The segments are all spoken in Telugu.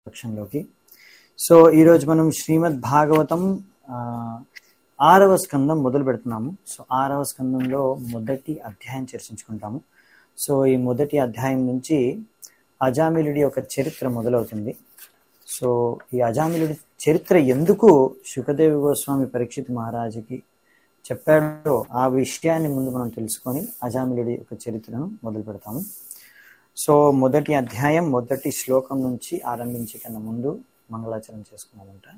పక్షంలోకి సో ఈరోజు మనం శ్రీమద్ భాగవతం ఆ, ఆరవ స్కందం మొదలు పెడుతున్నాము సో ఆరవ స్కందంలో మొదటి అధ్యాయం చర్చించుకుంటాము సో ఈ మొదటి అధ్యాయం నుంచి అజామిలుడి యొక్క చరిత్ర మొదలవుతుంది సో ఈ అజామిలుడి చరిత్ర ఎందుకు సుఖదేవి గోస్వామి పరీక్షిత్ మహారాజుకి చెప్పాడో ఆ విషయాన్ని ముందు మనం తెలుసుకొని అజామిలుడి యొక్క చరిత్రను మొదలు పెడతాము సో మొదటి అధ్యాయం మొదటి శ్లోకం నుంచి ఆరంభించే కన్నా ముందు మంగళాచరణ చేసుకున్నామంట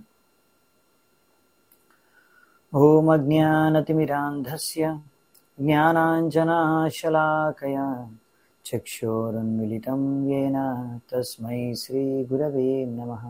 ఓం అజ్ఞానతిమిరాంధస్య జ్ఞానాంజనాశలాకయ చక్షోరున్మిలితం येन తస్మై శ్రీగురవే నమః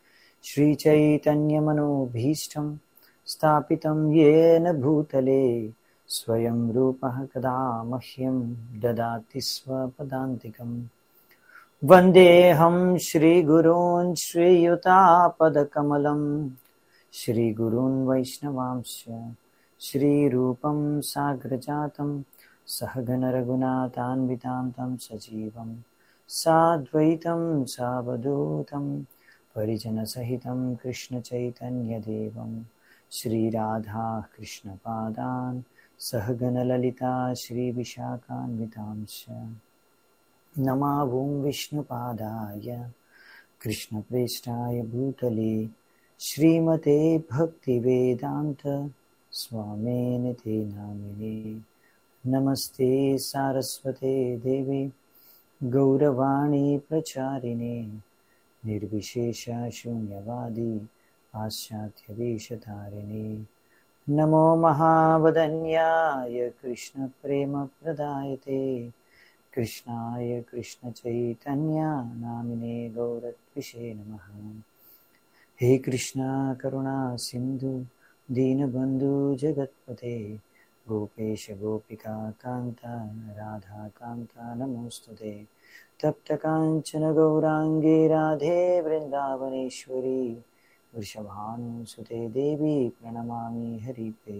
శ్రీచైతన్యమనోభీష్టం స్థాపితం येन భూతలే స్వయం రూపः కదా మహ్యం దదాతి స్వపదాంతికం వందేహం శ్రీగురూన్ శ్రీయుతాపదకమలం శ్రీగురూన్ వైష్ణవాంశ శ్రీరూపం సాగ్రజాతం सहगणरघुनाथान्वितान्तं सजीवं साद्वैतं सावधूतं परिजनसहितं कृष्णचैतन्यदेवं श्रीराधा कृष्णपादान् सहगणललिता श्रीविशाखान्वितांश्च नमावुं विष्णुपादाय कृष्णप्रेष्ठाय भूतले श्रीमते भक्तिवेदान्त स्वामेन ते नामिने नमस्ते सारस्वते देवे गौरवाणी प्रचारिणे निर्विशेषशून्यवादी पाश्चात्यदेशतारिणे नमो महावदन्याय कृष्णप्रेमप्रदायते कृष्णाय कृष्णचैतन्या नामिने गौरत्विषे नमः हे कृष्णा करुणा सिन्धु दीनबन्धु जगत्पते गोपेश गोपिका कान्ता राधा कान्ता नमोऽस्तु ते तप्तकाञ्चन गौराङ्गे राधे वृन्दावनेश्वरी वृषभानुसुते देवी प्रणमामि हरिपे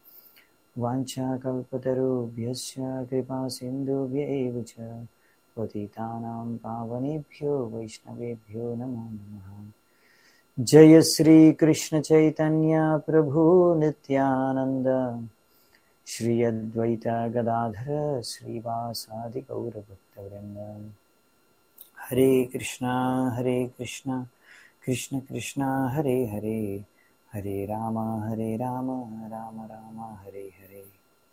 वाञ्छाकल्पतरुभ्यश्च कृपासिन्धुभ्य एव च पतितानां पावनेभ्यो वैष्णवेभ्यो नमो नमः जय श्रीकृष्णचैतन्य प्रभु नित्यानन्द श्री अद्वैत गदाधर श्रीवासादि गौरभक्तवृंद हरे कृष्णा हरे कृष्णा कृष्ण कृष्णा हरे हरे हरे राम हरे राम राम राम हरे हरे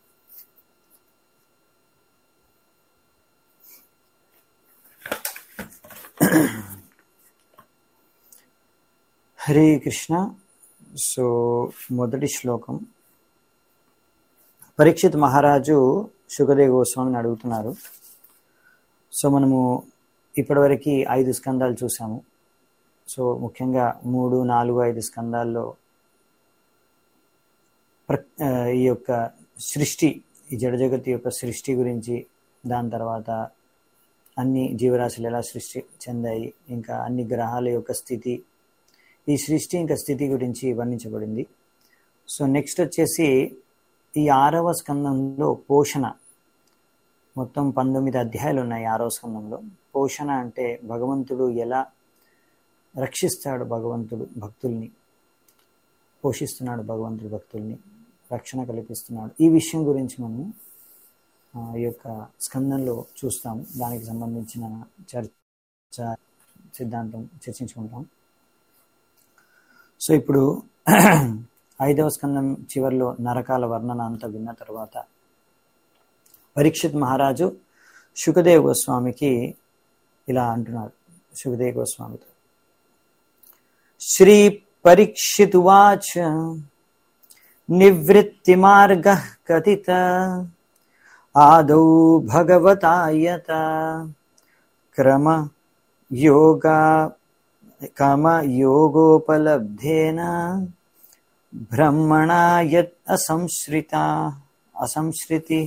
హరే కృష్ణ సో మొదటి శ్లోకం పరీక్షిత్ మహారాజు సుఖదేవ్ గోస్వామిని అడుగుతున్నారు సో మనము ఇప్పటివరకు ఐదు స్కందాలు చూసాము సో ముఖ్యంగా మూడు నాలుగు ఐదు స్కందాల్లో ప్ర ఈ యొక్క సృష్టి ఈ జడ జగత్తు యొక్క సృష్టి గురించి దాని తర్వాత అన్ని జీవరాశులు ఎలా సృష్టి చెందాయి ఇంకా అన్ని గ్రహాల యొక్క స్థితి ఈ సృష్టి ఇంకా స్థితి గురించి వర్ణించబడింది సో నెక్స్ట్ వచ్చేసి ఈ ఆరవ స్కందంలో పోషణ మొత్తం పంతొమ్మిది అధ్యాయాలు ఉన్నాయి ఆరవ స్కందంలో పోషణ అంటే భగవంతుడు ఎలా రక్షిస్తాడు భగవంతుడు భక్తుల్ని పోషిస్తున్నాడు భగవంతుడు భక్తుల్ని రక్షణ కల్పిస్తున్నాడు ఈ విషయం గురించి మనం ఈ యొక్క స్కందంలో చూస్తాము దానికి సంబంధించిన చర్చ సిద్ధాంతం చర్చించుకుంటాం సో ఇప్పుడు ఐదవ స్కందం చివరిలో నరకాల వర్ణన అంతా విన్న తర్వాత పరీక్షిత్ మహారాజు సుఖదేవ్ గోస్వామికి ఇలా అంటున్నారు సుఖదేవ్ గోస్వామితో శ్రీ పరీక్షితువాచ నివృత్తి మార్గ కథిత ఆదౌ భగవతాయత క్రమ యోగా కమ యోగోపలబ్ధేన బ్రహ్మణ యత్ అసంశ్రిత అసంశ్రితి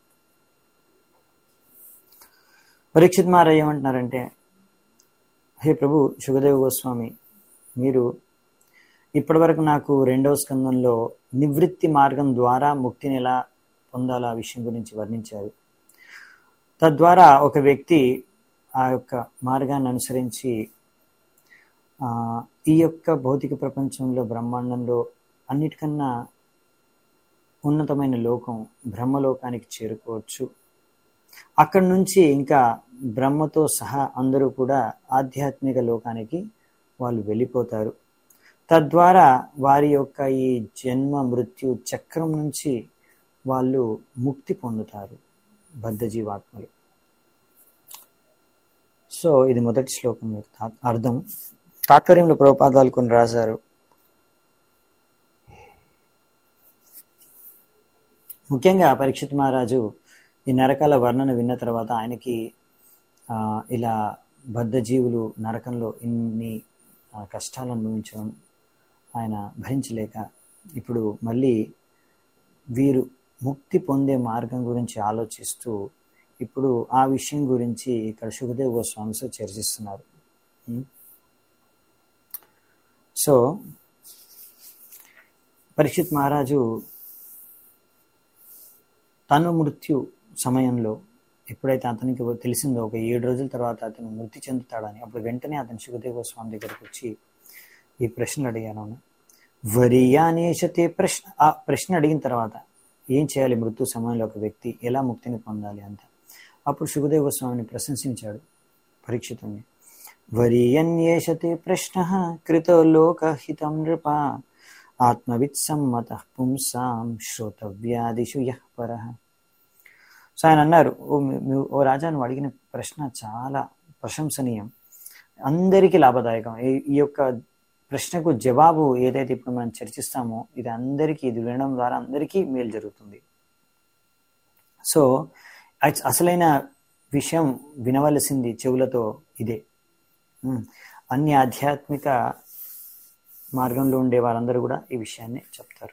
పరీక్షిత్ మహారాజ్ ఏమంటున్నారంటే హే ప్రభు సుఖదేవ్ గోస్వామి మీరు ఇప్పటివరకు నాకు రెండవ స్కందంలో నివృత్తి మార్గం ద్వారా ముక్తిని ఎలా పొందాలో ఆ విషయం గురించి వర్ణించారు తద్వారా ఒక వ్యక్తి ఆ యొక్క మార్గాన్ని అనుసరించి ఆ, ఈ యొక్క భౌతిక ప్రపంచంలో బ్రహ్మాండంలో అన్నిటికన్నా ఉన్నతమైన లోకం బ్రహ్మలోకానికి చేరుకోవచ్చు అక్కడి నుంచి ఇంకా బ్రహ్మతో సహా అందరూ కూడా ఆధ్యాత్మిక లోకానికి వాళ్ళు వెళ్ళిపోతారు తద్వారా వారి యొక్క ఈ జన్మ మృత్యు చక్రం నుంచి వాళ్ళు ముక్తి పొందుతారు బద్ధ జీవాత్మలు సో ఇది మొదటి శ్లోకం యొక్క తా- అర్థం తాత్పర్యంలో ప్రభుపాదాలు కొన్ని రాశారు ముఖ్యంగా పరీక్షిత్ మహారాజు ఈ నరకాల వర్ణన విన్న తర్వాత ఆయనకి ఆ, ఇలా బద్ధ జీవులు నరకంలో ఇన్ని ఆ, కష్టాలు అనుభవించడం ఆయన భరించలేక ఇప్పుడు మళ్ళీ వీరు ముక్తి పొందే మార్గం గురించి ఆలోచిస్తూ ఇప్పుడు ఆ విషయం గురించి ఇక్కడ సుఖదేవ్ గోస్వామితో చర్చిస్తున్నారు ఉం? సో పరీక్షిత్ మహారాజు తను మృత్యు సమయంలో ఎప్పుడైతే అతనికి తెలిసిందో ఒక ఏడు రోజుల తర్వాత అతను మృతి చెందుతాడని అప్పుడు వెంటనే అతను సుఖదేవ గోస్వామి దగ్గరికి వచ్చి ఈ ప్రశ్నలు అడిగాను వరియానేషతే ప్రశ్న ఆ ప్రశ్న అడిగిన తర్వాత ఏం చేయాలి మృత్యు సమయంలో ఒక వ్యక్తి ఎలా ముక్తిని పొందాలి అంత అప్పుడు సుఖదేవ గోస్వామిని ప్రశంసించాడు పరీక్షితుని వరియన్యేషతే ప్రశ్న కృతో లోకహితం నృప ఆత్మవిత్ సమ్మత పుంసాం శ్రోతవ్యాదిషు యః పరః సో ఆయన అన్నారు ఓ మీ- మీ- ఓ రాజా నువ్వు అడిగిన ప్రశ్న చాలా ప్రశంసనీయం అందరికీ లాభదాయకం ఈ- ఈ యొక్క ప్రశ్నకు జవాబు ఏదైతే ఇప్పుడు మనం చర్చిస్తామో ఇది అందరికీ ఇది వినడం ద్వారా అందరికీ మేలు జరుగుతుంది సో అస- అసలైన విషయం వినవలసింది చెవులతో ఇదే ఉమ్. అన్ని ఆధ్యాత్మిక మార్గంలో ఉండే వారందరూ కూడా ఈ విషయాన్ని చెప్తారు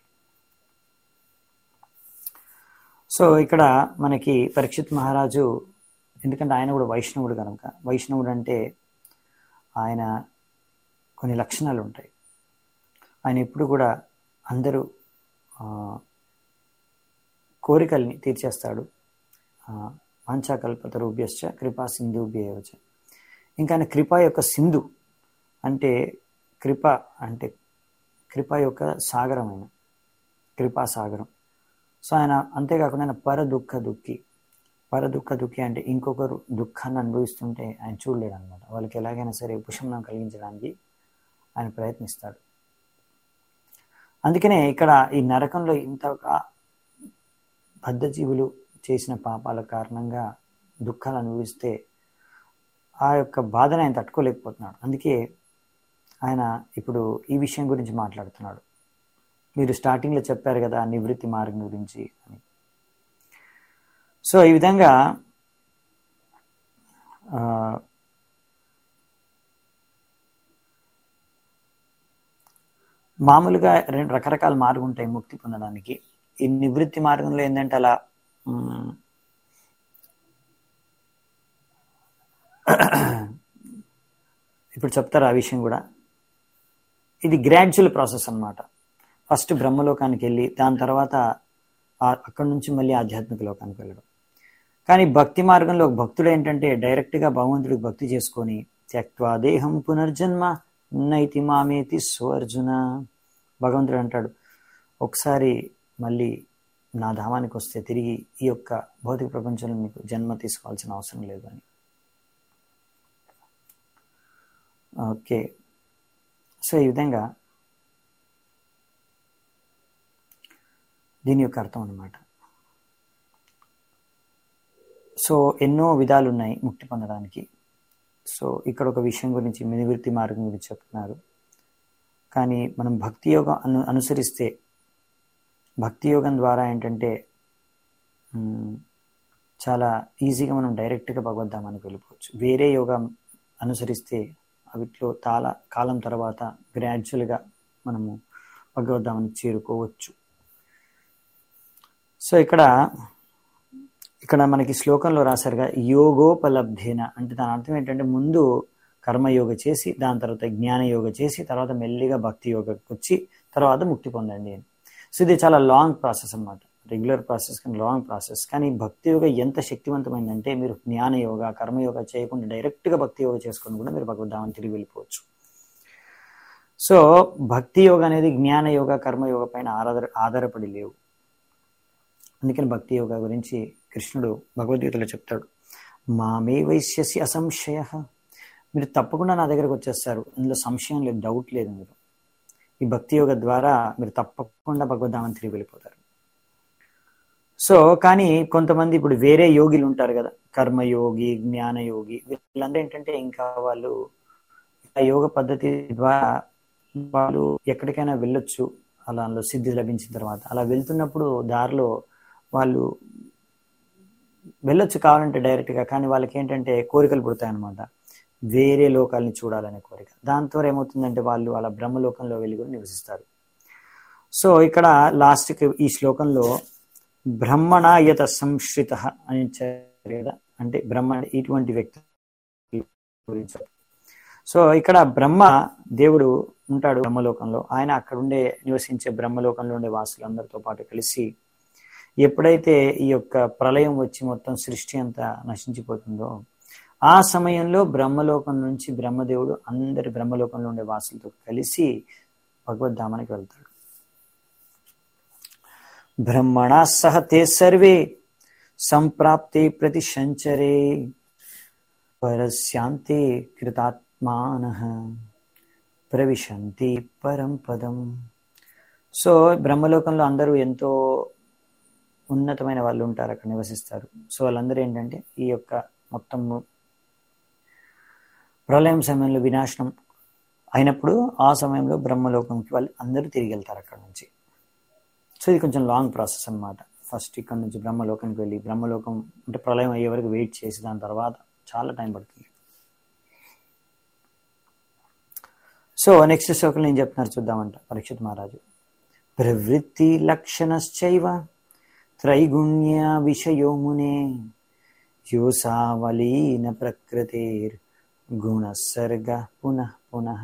సో ఇక్కడ మనకి పరీక్షిత్ మహారాజు ఎందుకంటే ఆయన కూడా వైష్ణవుడు కనుక వైష్ణవుడు అంటే ఆయన కొన్ని లక్షణాలు ఉంటాయి ఆయన ఎప్పుడు కూడా అందరూ ఆ, కోరికల్ని తీర్చేస్తాడు ఆ, వాంఛాకల్పత రూభ్యశ్చ కృపా సింధుభ్యవచ ఇంకా ఆయన కృప యొక్క సింధు అంటే కృప అంటే కృప యొక్క సాగరమైన కృపా సాగరం సో ఆయన అంతేకాకుండా ఆయన పర దుఃఖ దుఃఖి పర దుఃఖ దుఃఖి అంటే ఇంకొకరు దుఃఖాన్ని అనుభవిస్తుంటే ఆయన చూడలేడు అనమాట వాళ్ళకి ఎలాగైనా సరే ఉపశమనం కలిగించడానికి ఆయన ప్రయత్నిస్తాడు అందుకనే ఇక్కడ ఈ నరకంలో ఇంతగా బద్ధజీవులు చేసిన పాపాల కారణంగా దుఃఖాలు అనుభవిస్తే ఆ యొక్క బాధను ఆయన తట్టుకోలేకపోతున్నాడు అందుకే ఆయన ఇప్పుడు ఈ విషయం గురించి మాట్లాడుతున్నాడు మీరు స్టార్టింగ్లో చెప్పారు కదా నివృత్తి మార్గం గురించి అని సో ఈ విధంగా ఆ, మామూలుగా రెండు రకరకాల మార్గం ఉంటాయి ముక్తి పొందడానికి ఈ నివృత్తి మార్గంలో ఏంటంటే అలా మ్, ఇప్పుడు చెప్తారు ఆ విషయం కూడా ఇది గ్రాడ్యువల్ ప్రాసెస్ అన్నమాట ఫస్ట్ బ్రహ్మలోకానికి వెళ్ళి దాని తర్వాత ఆ- అక్కడి నుంచి మళ్ళీ ఆధ్యాత్మిక లోకానికి వెళ్ళడం కానీ భక్తి మార్గంలో ఒక భక్తుడు ఏంటంటే డైరెక్ట్గా భగవంతుడికి భక్తి చేసుకొని త్యక్వా దేహం పునర్జన్మ నైతి మామేతి స్వర్జున భగవంతుడు అంటాడు ఒకసారి మళ్ళీ నా ధామానికి వస్తే తిరిగి ఈ యొక్క భౌతిక ప్రపంచంలో మీకు జన్మ తీసుకోవాల్సిన అవసరం లేదు అని ఓకే సో ఈ విధంగా దీని యొక్క అర్థం అన్నమాట సో ఎన్నో విధాలు ఉన్నాయి ముక్తి పొందడానికి సో ఇక్కడ ఒక విషయం గురించి నివృత్తి మార్గం గురించి చెప్తున్నారు కానీ మనం భక్తి యోగం అను అనుసరిస్తే భక్తి యోగం ద్వారా ఏంటంటే మ్, చాలా ఈజీగా మనం డైరెక్ట్గా భగవద్ధామానికి వెళ్ళిపోవచ్చు వేరే యోగం అనుసరిస్తే వీటిలో చాలా కాలం తర్వాత గ్రాడ్యువల్గా మనము భగవద్ధామానికి చేరుకోవచ్చు సో ఇక్కడ ఇక్కడ మనకి శ్లోకంలో రాశారుగా యోగోపలబ్ధేన అంటే దాని అర్థం ఏంటంటే ముందు కర్మయోగ చేసి దాని తర్వాత జ్ఞాన యోగ చేసి తర్వాత మెల్లిగా భక్తి యోగకి వచ్చి తర్వాత ముక్తి పొందండి అని సో ఇది చాలా లాంగ్ ప్రాసెస్ అన్నమాట రెగ్యులర్ ప్రాసెస్ కానీ లాంగ్ ప్రాసెస్ కానీ భక్తి యోగ ఎంత శక్తివంతమైందంటే మీరు జ్ఞాన యోగ కర్మయోగ చేయకుండా డైరెక్ట్గా భక్తి యోగ చేసుకొని కూడా మీరు భగవద్ధామని తిరిగి వెళ్ళిపోవచ్చు సో భక్తి యోగ అనేది జ్ఞాన యోగ కర్మయోగ పైన ఆధార ఆధారపడి లేవు అందుకని భక్తి యోగ గురించి కృష్ణుడు భగవద్గీతలో చెప్తాడు మామే వైశ్యసి అసంశయ మీరు తప్పకుండా నా దగ్గరకు వచ్చేస్తారు ఇందులో సంశయం లేదు డౌట్ లేదు మీరు ఈ భక్తి యోగ ద్వారా మీరు తప్పకుండా భగవద్ధామని తిరిగి వెళ్ళిపోతారు సో కానీ కొంతమంది ఇప్పుడు వేరే యోగిలు ఉంటారు కదా కర్మయోగి జ్ఞానయోగి వీళ్ళందరూ ఏంటంటే ఇంకా వాళ్ళు ఆ యోగ పద్ధతి ద్వారా వాళ్ళు ఎక్కడికైనా వెళ్ళొచ్చు అలా అందులో సిద్ధి లభించిన తర్వాత అలా వెళ్తున్నప్పుడు దారిలో వాళ్ళు వెళ్ళొచ్చు కావాలంటే డైరెక్ట్గా కానీ వాళ్ళకి ఏంటంటే కోరికలు పుడతాయి అనమాట వేరే లోకాలని చూడాలనే కోరిక దాంతో ఏమవుతుందంటే వాళ్ళు అలా బ్రహ్మలోకంలో వెళ్ళి కూడా నివసిస్తారు సో ఇక్కడ లాస్ట్కి ఈ శ్లోకంలో బ్రహ్మణ యత సంశ్రిత అని ఇచ్చారు కదా అంటే బ్రహ్మ ఇటువంటి వ్యక్తి గురించి సో ఇక్కడ బ్రహ్మ దేవుడు ఉంటాడు బ్రహ్మలోకంలో ఆయన అక్కడ ఉండే నివసించే బ్రహ్మలోకంలో ఉండే వాసులందరితో పాటు కలిసి ఎప్పుడైతే ఈ యొక్క ప్రళయం వచ్చి మొత్తం సృష్టి అంతా నశించిపోతుందో ఆ సమయంలో బ్రహ్మలోకం నుంచి బ్రహ్మదేవుడు అందరి బ్రహ్మలోకంలో ఉండే వాసులతో కలిసి భగవద్ధామానికి వెళ్తాడు బ్రహ్మణా సహ తే సర్వే సంప్రాప్తే ప్రతి సంచరే పరశాంతే కృతాత్మాన ప్రవిశంతి పరం పదం సో బ్రహ్మలోకంలో అందరూ ఎంతో ఉన్నతమైన వాళ్ళు ఉంటారు అక్కడ నివసిస్తారు సో వాళ్ళందరూ ఏంటంటే ఈ యొక్క మొత్తం ప్రళయం సమయంలో వినాశనం అయినప్పుడు ఆ సమయంలో బ్రహ్మలోకంకి వాళ్ళు అందరూ తిరిగి వెళ్తారు అక్కడ నుంచి సో ఇది కొంచెం లాంగ్ ప్రాసెస్ అనమాట ఫస్ట్ ఇక్కడ నుంచి బ్రహ్మలోకానికి వెళ్ళి బ్రహ్మలోకం అంటే ప్రళయం అయ్యే వరకు వెయిట్ చేసి దాని తర్వాత చాలా టైం పడుతుంది సో నెక్స్ట్ శ్లోకంలో ఏం చెప్తున్నారు చూద్దామంట పరీక్షిత్ మహారాజు ప్రవృత్తి లక్షణశ్చైవ త్రైగుణ్య విషయో మునే యోసావలీన ప్రకృతిర్ గుణసర్గ పునః పునః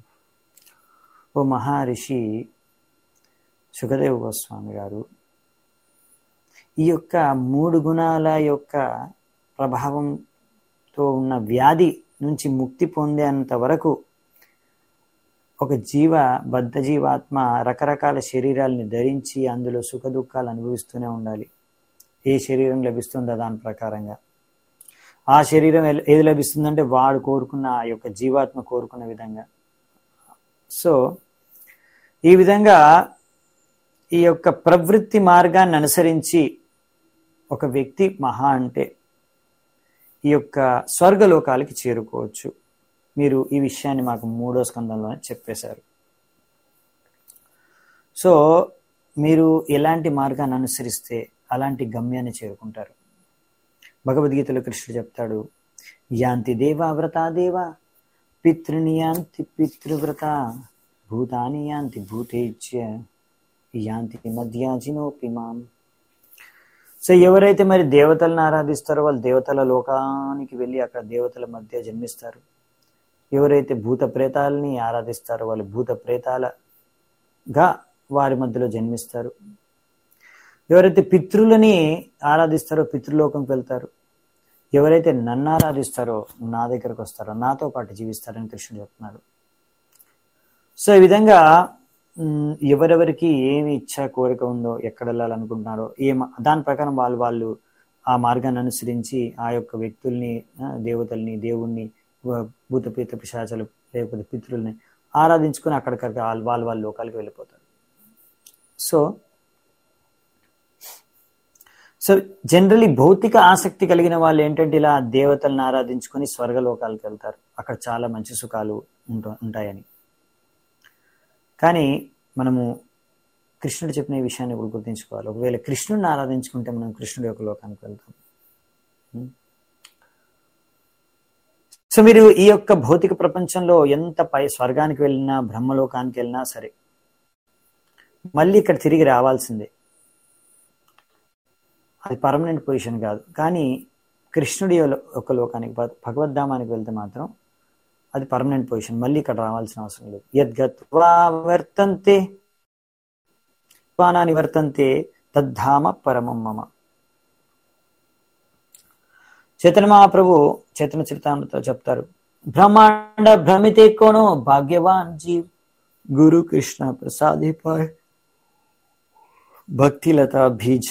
ఓ మహర్షి సుఖదేవ గోస్వామి గారు ఈ యొక్క మూడు గుణాల యొక్క ప్రభావంతో ఉన్న వ్యాధి నుంచి ముక్తి పొందేంత వరకు ఒక జీవ బద్ధ జీవాత్మ రకరకాల శరీరాలని ధరించి అందులో సుఖ దుఃఖాలు అనుభవిస్తూనే ఉండాలి ఏ శరీరం లభిస్తుందో దాని ప్రకారంగా ఆ శరీరం ఏది లభిస్తుందంటే వాడు కోరుకున్న ఆ యొక్క జీవాత్మ కోరుకున్న విధంగా సో ఈ విధంగా ఈ యొక్క ప్రవృత్తి మార్గాన్ని అనుసరించి ఒక వ్యక్తి మహా అంటే ఈ యొక్క స్వర్గలోకాలకి చేరుకోవచ్చు మీరు ఈ విషయాన్ని మాకు మూడో స్కందంలోనే చెప్పేశారు సో మీరు ఎలాంటి మార్గాన్ని అనుసరిస్తే అలాంటి గమ్యాన్ని చేరుకుంటారు భగవద్గీతలో కృష్ణుడు చెప్తాడు యాంతి దేవా వ్రతా దేవ పితృని యాంతి పితృవ్రత భూతాని యాంతి భూతేజ్య యాంతి మధ్యాజినోపి మాం సో ఎవరైతే మరి దేవతలను ఆరాధిస్తారో వాళ్ళు దేవతల లోకానికి వెళ్ళి అక్కడ దేవతల మధ్య జన్మిస్తారు ఎవరైతే భూత ప్రేతాలని ఆరాధిస్తారో వాళ్ళు భూత ప్రేతాలగా వారి మధ్యలో జన్మిస్తారు ఎవరైతే పితృలని ఆరాధిస్తారో పితృలోకంకి వెళ్తారు ఎవరైతే నన్ను ఆరాధిస్తారో నా దగ్గరకు వస్తారో నాతో పాటు జీవిస్తారని కృష్ణుడు చెప్తున్నాడు సో ఈ విధంగా ఎవరెవరికి ఏమి ఇచ్చా కోరిక ఉందో ఎక్కడ వెళ్ళాలనుకుంటున్నారో ఏం దాని ప్రకారం వాళ్ళు వాళ్ళు ఆ మార్గాన్ని అనుసరించి ఆ యొక్క వ్యక్తుల్ని దేవతల్ని దేవుణ్ణి భూతపీత పిశాచాలు లేకపోతే పితృల్ని ఆరాధించుకొని అక్కడికక్కడ వాళ్ళు వాళ్ళ లోకాలకు వెళ్ళిపోతారు సో సో జనరలీ భౌతిక ఆసక్తి కలిగిన వాళ్ళు ఏంటంటే ఇలా దేవతలను ఆరాధించుకొని స్వర్గలోకాలకు వెళ్తారు అక్కడ చాలా మంచి సుఖాలు ఉంటాయని కానీ మనము కృష్ణుడు చెప్పిన ఈ విషయాన్ని ఇప్పుడు గుర్తుంచుకోవాలి ఒకవేళ కృష్ణుడిని ఆరాధించుకుంటే మనం కృష్ణుడి యొక్క లోకానికి వెళ్తాం సో మీరు ఈ యొక్క భౌతిక ప్రపంచంలో ఎంత పై స్వర్గానికి వెళ్ళినా బ్రహ్మలోకానికి వెళ్ళినా సరే మళ్ళీ ఇక్కడ తిరిగి రావాల్సిందే అది పర్మనెంట్ పొజిషన్ కాదు కానీ కృష్ణుడి ఒక లోకానికి భగవద్ధామానికి వెళ్తే మాత్రం అది పర్మనెంట్ పొజిషన్ మళ్ళీ ఇక్కడ రావాల్సిన అవసరం లేదు యద్గత్వా వర్తంతే పానాని వర్తంతే తద్ధామ పరమం మమ చైతన్య మహాప్రభు చైతన్య చరితామృతో చెప్తారు బ్రహ్మాండ భ్రమితే కోణో భాగ్యవాన్ జీవ్ गुरु कृष्ण प्रसादी पर భక్తిలత బీజ్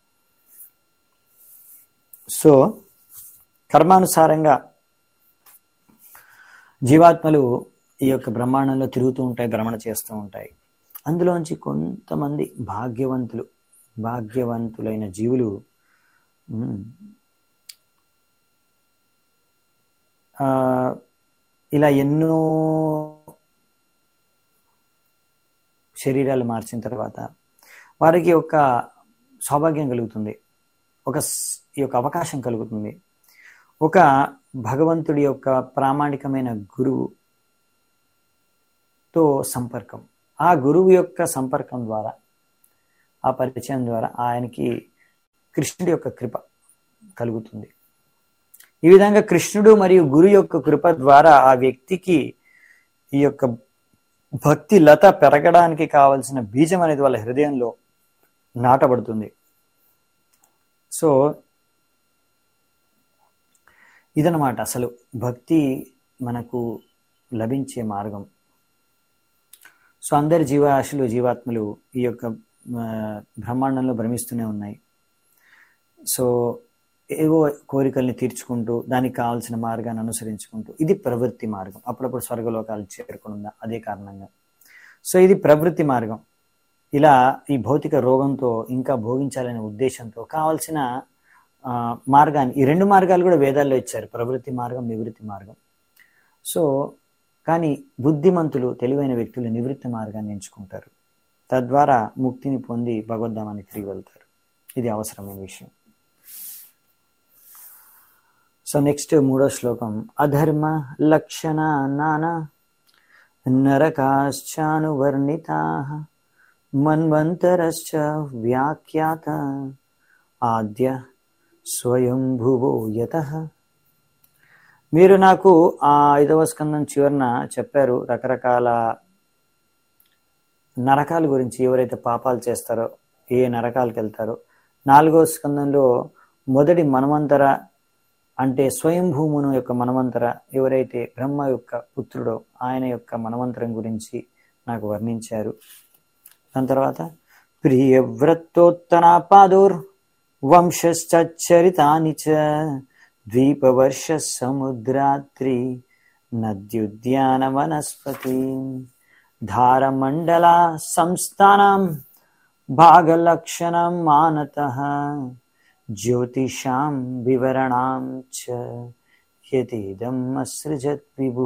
సో కర్మానుసారంగా జీవాత్మలు ఈ యొక్క బ్రహ్మాండంలో తిరుగుతూ ఉంటాయి భ్రమణ చేస్తూ ఉంటాయి అందులోంచి కొంతమంది భాగ్యవంతులు భాగ్యవంతులైన జీవులు ఉమ్, ఆ, ఇలా ఎన్నో శరీరాలు మార్చిన తర్వాత వారికి ఒక సౌభాగ్యం కలుగుతుంది ఒక స్- ఈ యొక్క అవకాశం కలుగుతుంది ఒక భగవంతుడి యొక్క ప్రామాణికమైన గురువుతో సంపర్కం ఆ గురువు యొక్క సంపర్కం ద్వారా ఆ పరిచయం ద్వారా ఆయనకి కృష్ణుడి యొక్క కృప కలుగుతుంది ఈ విధంగా కృష్ణుడు మరియు గురు యొక్క కృప ద్వారా ఆ వ్యక్తికి ఈ యొక్క భక్తి లత పెరగడానికి కావలసిన బీజం అనేది వాళ్ళ హృదయంలో నాటబడుతుంది సో ఇదనమాట అసలు భక్తి మనకు లభించే మార్గం సో అందరి జీవరాశులు జీవాత్మలు ఈ యొక్క ఆ, బ్రహ్మాండంలో భ్రమిస్తూనే ఉన్నాయి సో ఏవో కోరికల్ని తీర్చుకుంటూ దానికి కావాల్సిన మార్గాన్ని అనుసరించుకుంటూ ఇది ప్రవృత్తి మార్గం అప్పుడప్పుడు స్వర్గలోకాలు చేరుకున్న అదే కారణంగా సో ఇది ప్రవృత్తి మార్గం ఇలా ఈ భౌతిక రోగంతో ఇంకా భోగించాలనే ఉద్దేశంతో కావాల్సిన ఆ, మార్గాన్ని ఈ రెండు మార్గాలు కూడా వేదాల్లో ఇచ్చారు ప్రవృత్తి మార్గం నివృత్తి మార్గం సో కానీ బుద్ధిమంతులు తెలివైన వ్యక్తులు నివృత్తి మార్గాన్ని ఎంచుకుంటారు తద్వారా ముక్తిని పొంది భగవద్ధామానికి తిరిగి వెళ్తారు ఇది అవసరమైన విషయం సో నెక్స్ట్ మూడో శ్లోకం అధర్మ లక్షణ నానా నరకాశ్చానువర్ణితా మన్వంతరశ్చ వ్యాఖ్యాత ఆద్య స్వయంభువో యత మీరు నాకు ఆ ఐదవ స్కందం చివరన చెప్పారు రకరకాల నరకాల గురించి ఎవరైతే పాపాలు చేస్తారో ఏ నరకాలకు వెళ్తారో నాలుగో స్కందంలో మొదటి మనమంతర అంటే స్వయంభూమును యొక్క మనమంతర ఎవరైతే బ్రహ్మ యొక్క పుత్రుడో ఆయన యొక్క మనమంతరం గురించి నాకు వర్ణించారు దాని తర్వాత ప్రియవ్రతోత్తనాపాదోర్ వంశశ్చరితాని చ ద్వీపవర్ష సముద్రాత్రి నద్యుద్యాన వనస్పతి ధారమండల సంస్థానం భాగలక్షణం మానత జ్యోతిషాం వివరణాం చ యతీదం అసృజత్ విభు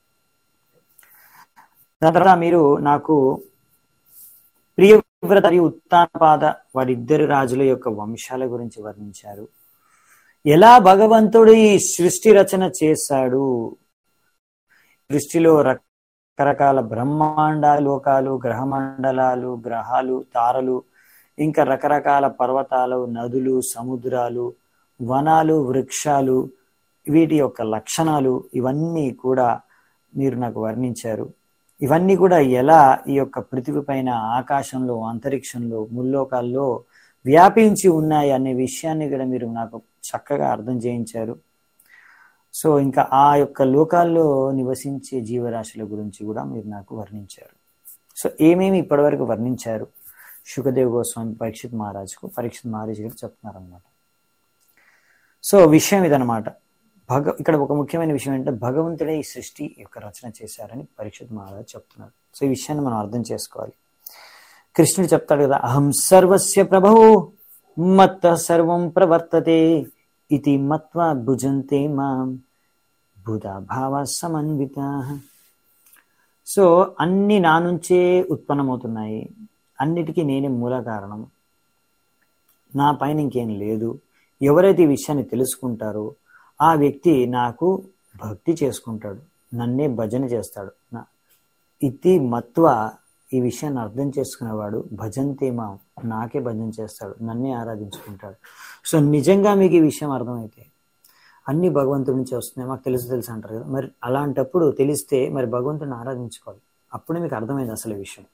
దాని తర్వాత మీరు నాకు ప్రియవ్రత మరియు ఉత్తానపాద వారిద్దరు రాజుల యొక్క వంశాల గురించి వర్ణించారు ఎలా భగవంతుడు ఈ సృష్టి రచన చేశాడు సృష్టిలో రకరకాల బ్రహ్మాండ లోకాలు గ్రహమండలాలు గ్రహాలు తారలు ఇంకా రకరకాల పర్వతాలు నదులు సముద్రాలు వనాలు వృక్షాలు వీటి యొక్క లక్షణాలు ఇవన్నీ కూడా మీరు నాకు వర్ణించారు ఇవన్నీ కూడా ఎలా ఈ యొక్క పృథివీ పైన ఆకాశంలో అంతరిక్షంలో ముల్లోకాల్లో వ్యాపించి ఉన్నాయి అనే విషయాన్ని కూడా మీరు నాకు చక్కగా అర్థం చేయించారు సో ఇంకా ఆ యొక్క లోకాల్లో నివసించే జీవరాశుల గురించి కూడా మీరు నాకు వర్ణించారు సో ఏమేమి ఇప్పటివరకు వర్ణించారు శుకదేవ్ గోస్వామి పరీక్షిత్ మహారాజుకు పరీక్షిత్ మహారాజు గారు చెప్తున్నారు అనమాట సో విషయం ఇదనమాట భగ ఇక్కడ ఒక ముఖ్యమైన విషయం ఏంటంటే భగవంతుడే ఈ సృష్టి యొక్క రచన చేశారని పరీక్షిత్ మహారాజు చెప్తున్నారు సో ఈ విషయాన్ని మనం అర్థం చేసుకోవాలి కృష్ణుడు చెప్తాడు కదా అహం సర్వస్య ప్రభో మత్త సర్వం ప్రవర్తతే ఇది మత్వ భుజంతే మాం బుధ భావ సమన్విత సో అన్ని నా నుంచే ఉత్పన్నమవుతున్నాయి అన్నిటికీ నేనే మూల కారణం నా పైన ఇంకేం లేదు ఎవరైతే ఈ విషయాన్ని తెలుసుకుంటారో ఆ వ్యక్తి నాకు భక్తి చేసుకుంటాడు నన్నే భజన చేస్తాడు నా ఇది మత్వ ఈ విషయాన్ని అర్థం చేసుకునేవాడు భజంతేమా నాకే భజన చేస్తాడు నన్నే ఆరాధించుకుంటాడు సో నిజంగా మీకు ఈ విషయం అర్థమైతే అన్ని భగవంతుడి నుంచి వస్తున్నాయి మాకు తెలుసు తెలుసు అంటారు కదా మరి అలాంటప్పుడు తెలిస్తే మరి భగవంతుడిని ఆరాధించుకోవాలి అప్పుడే మీకు అర్థమైంది అసలు ఈ విషయం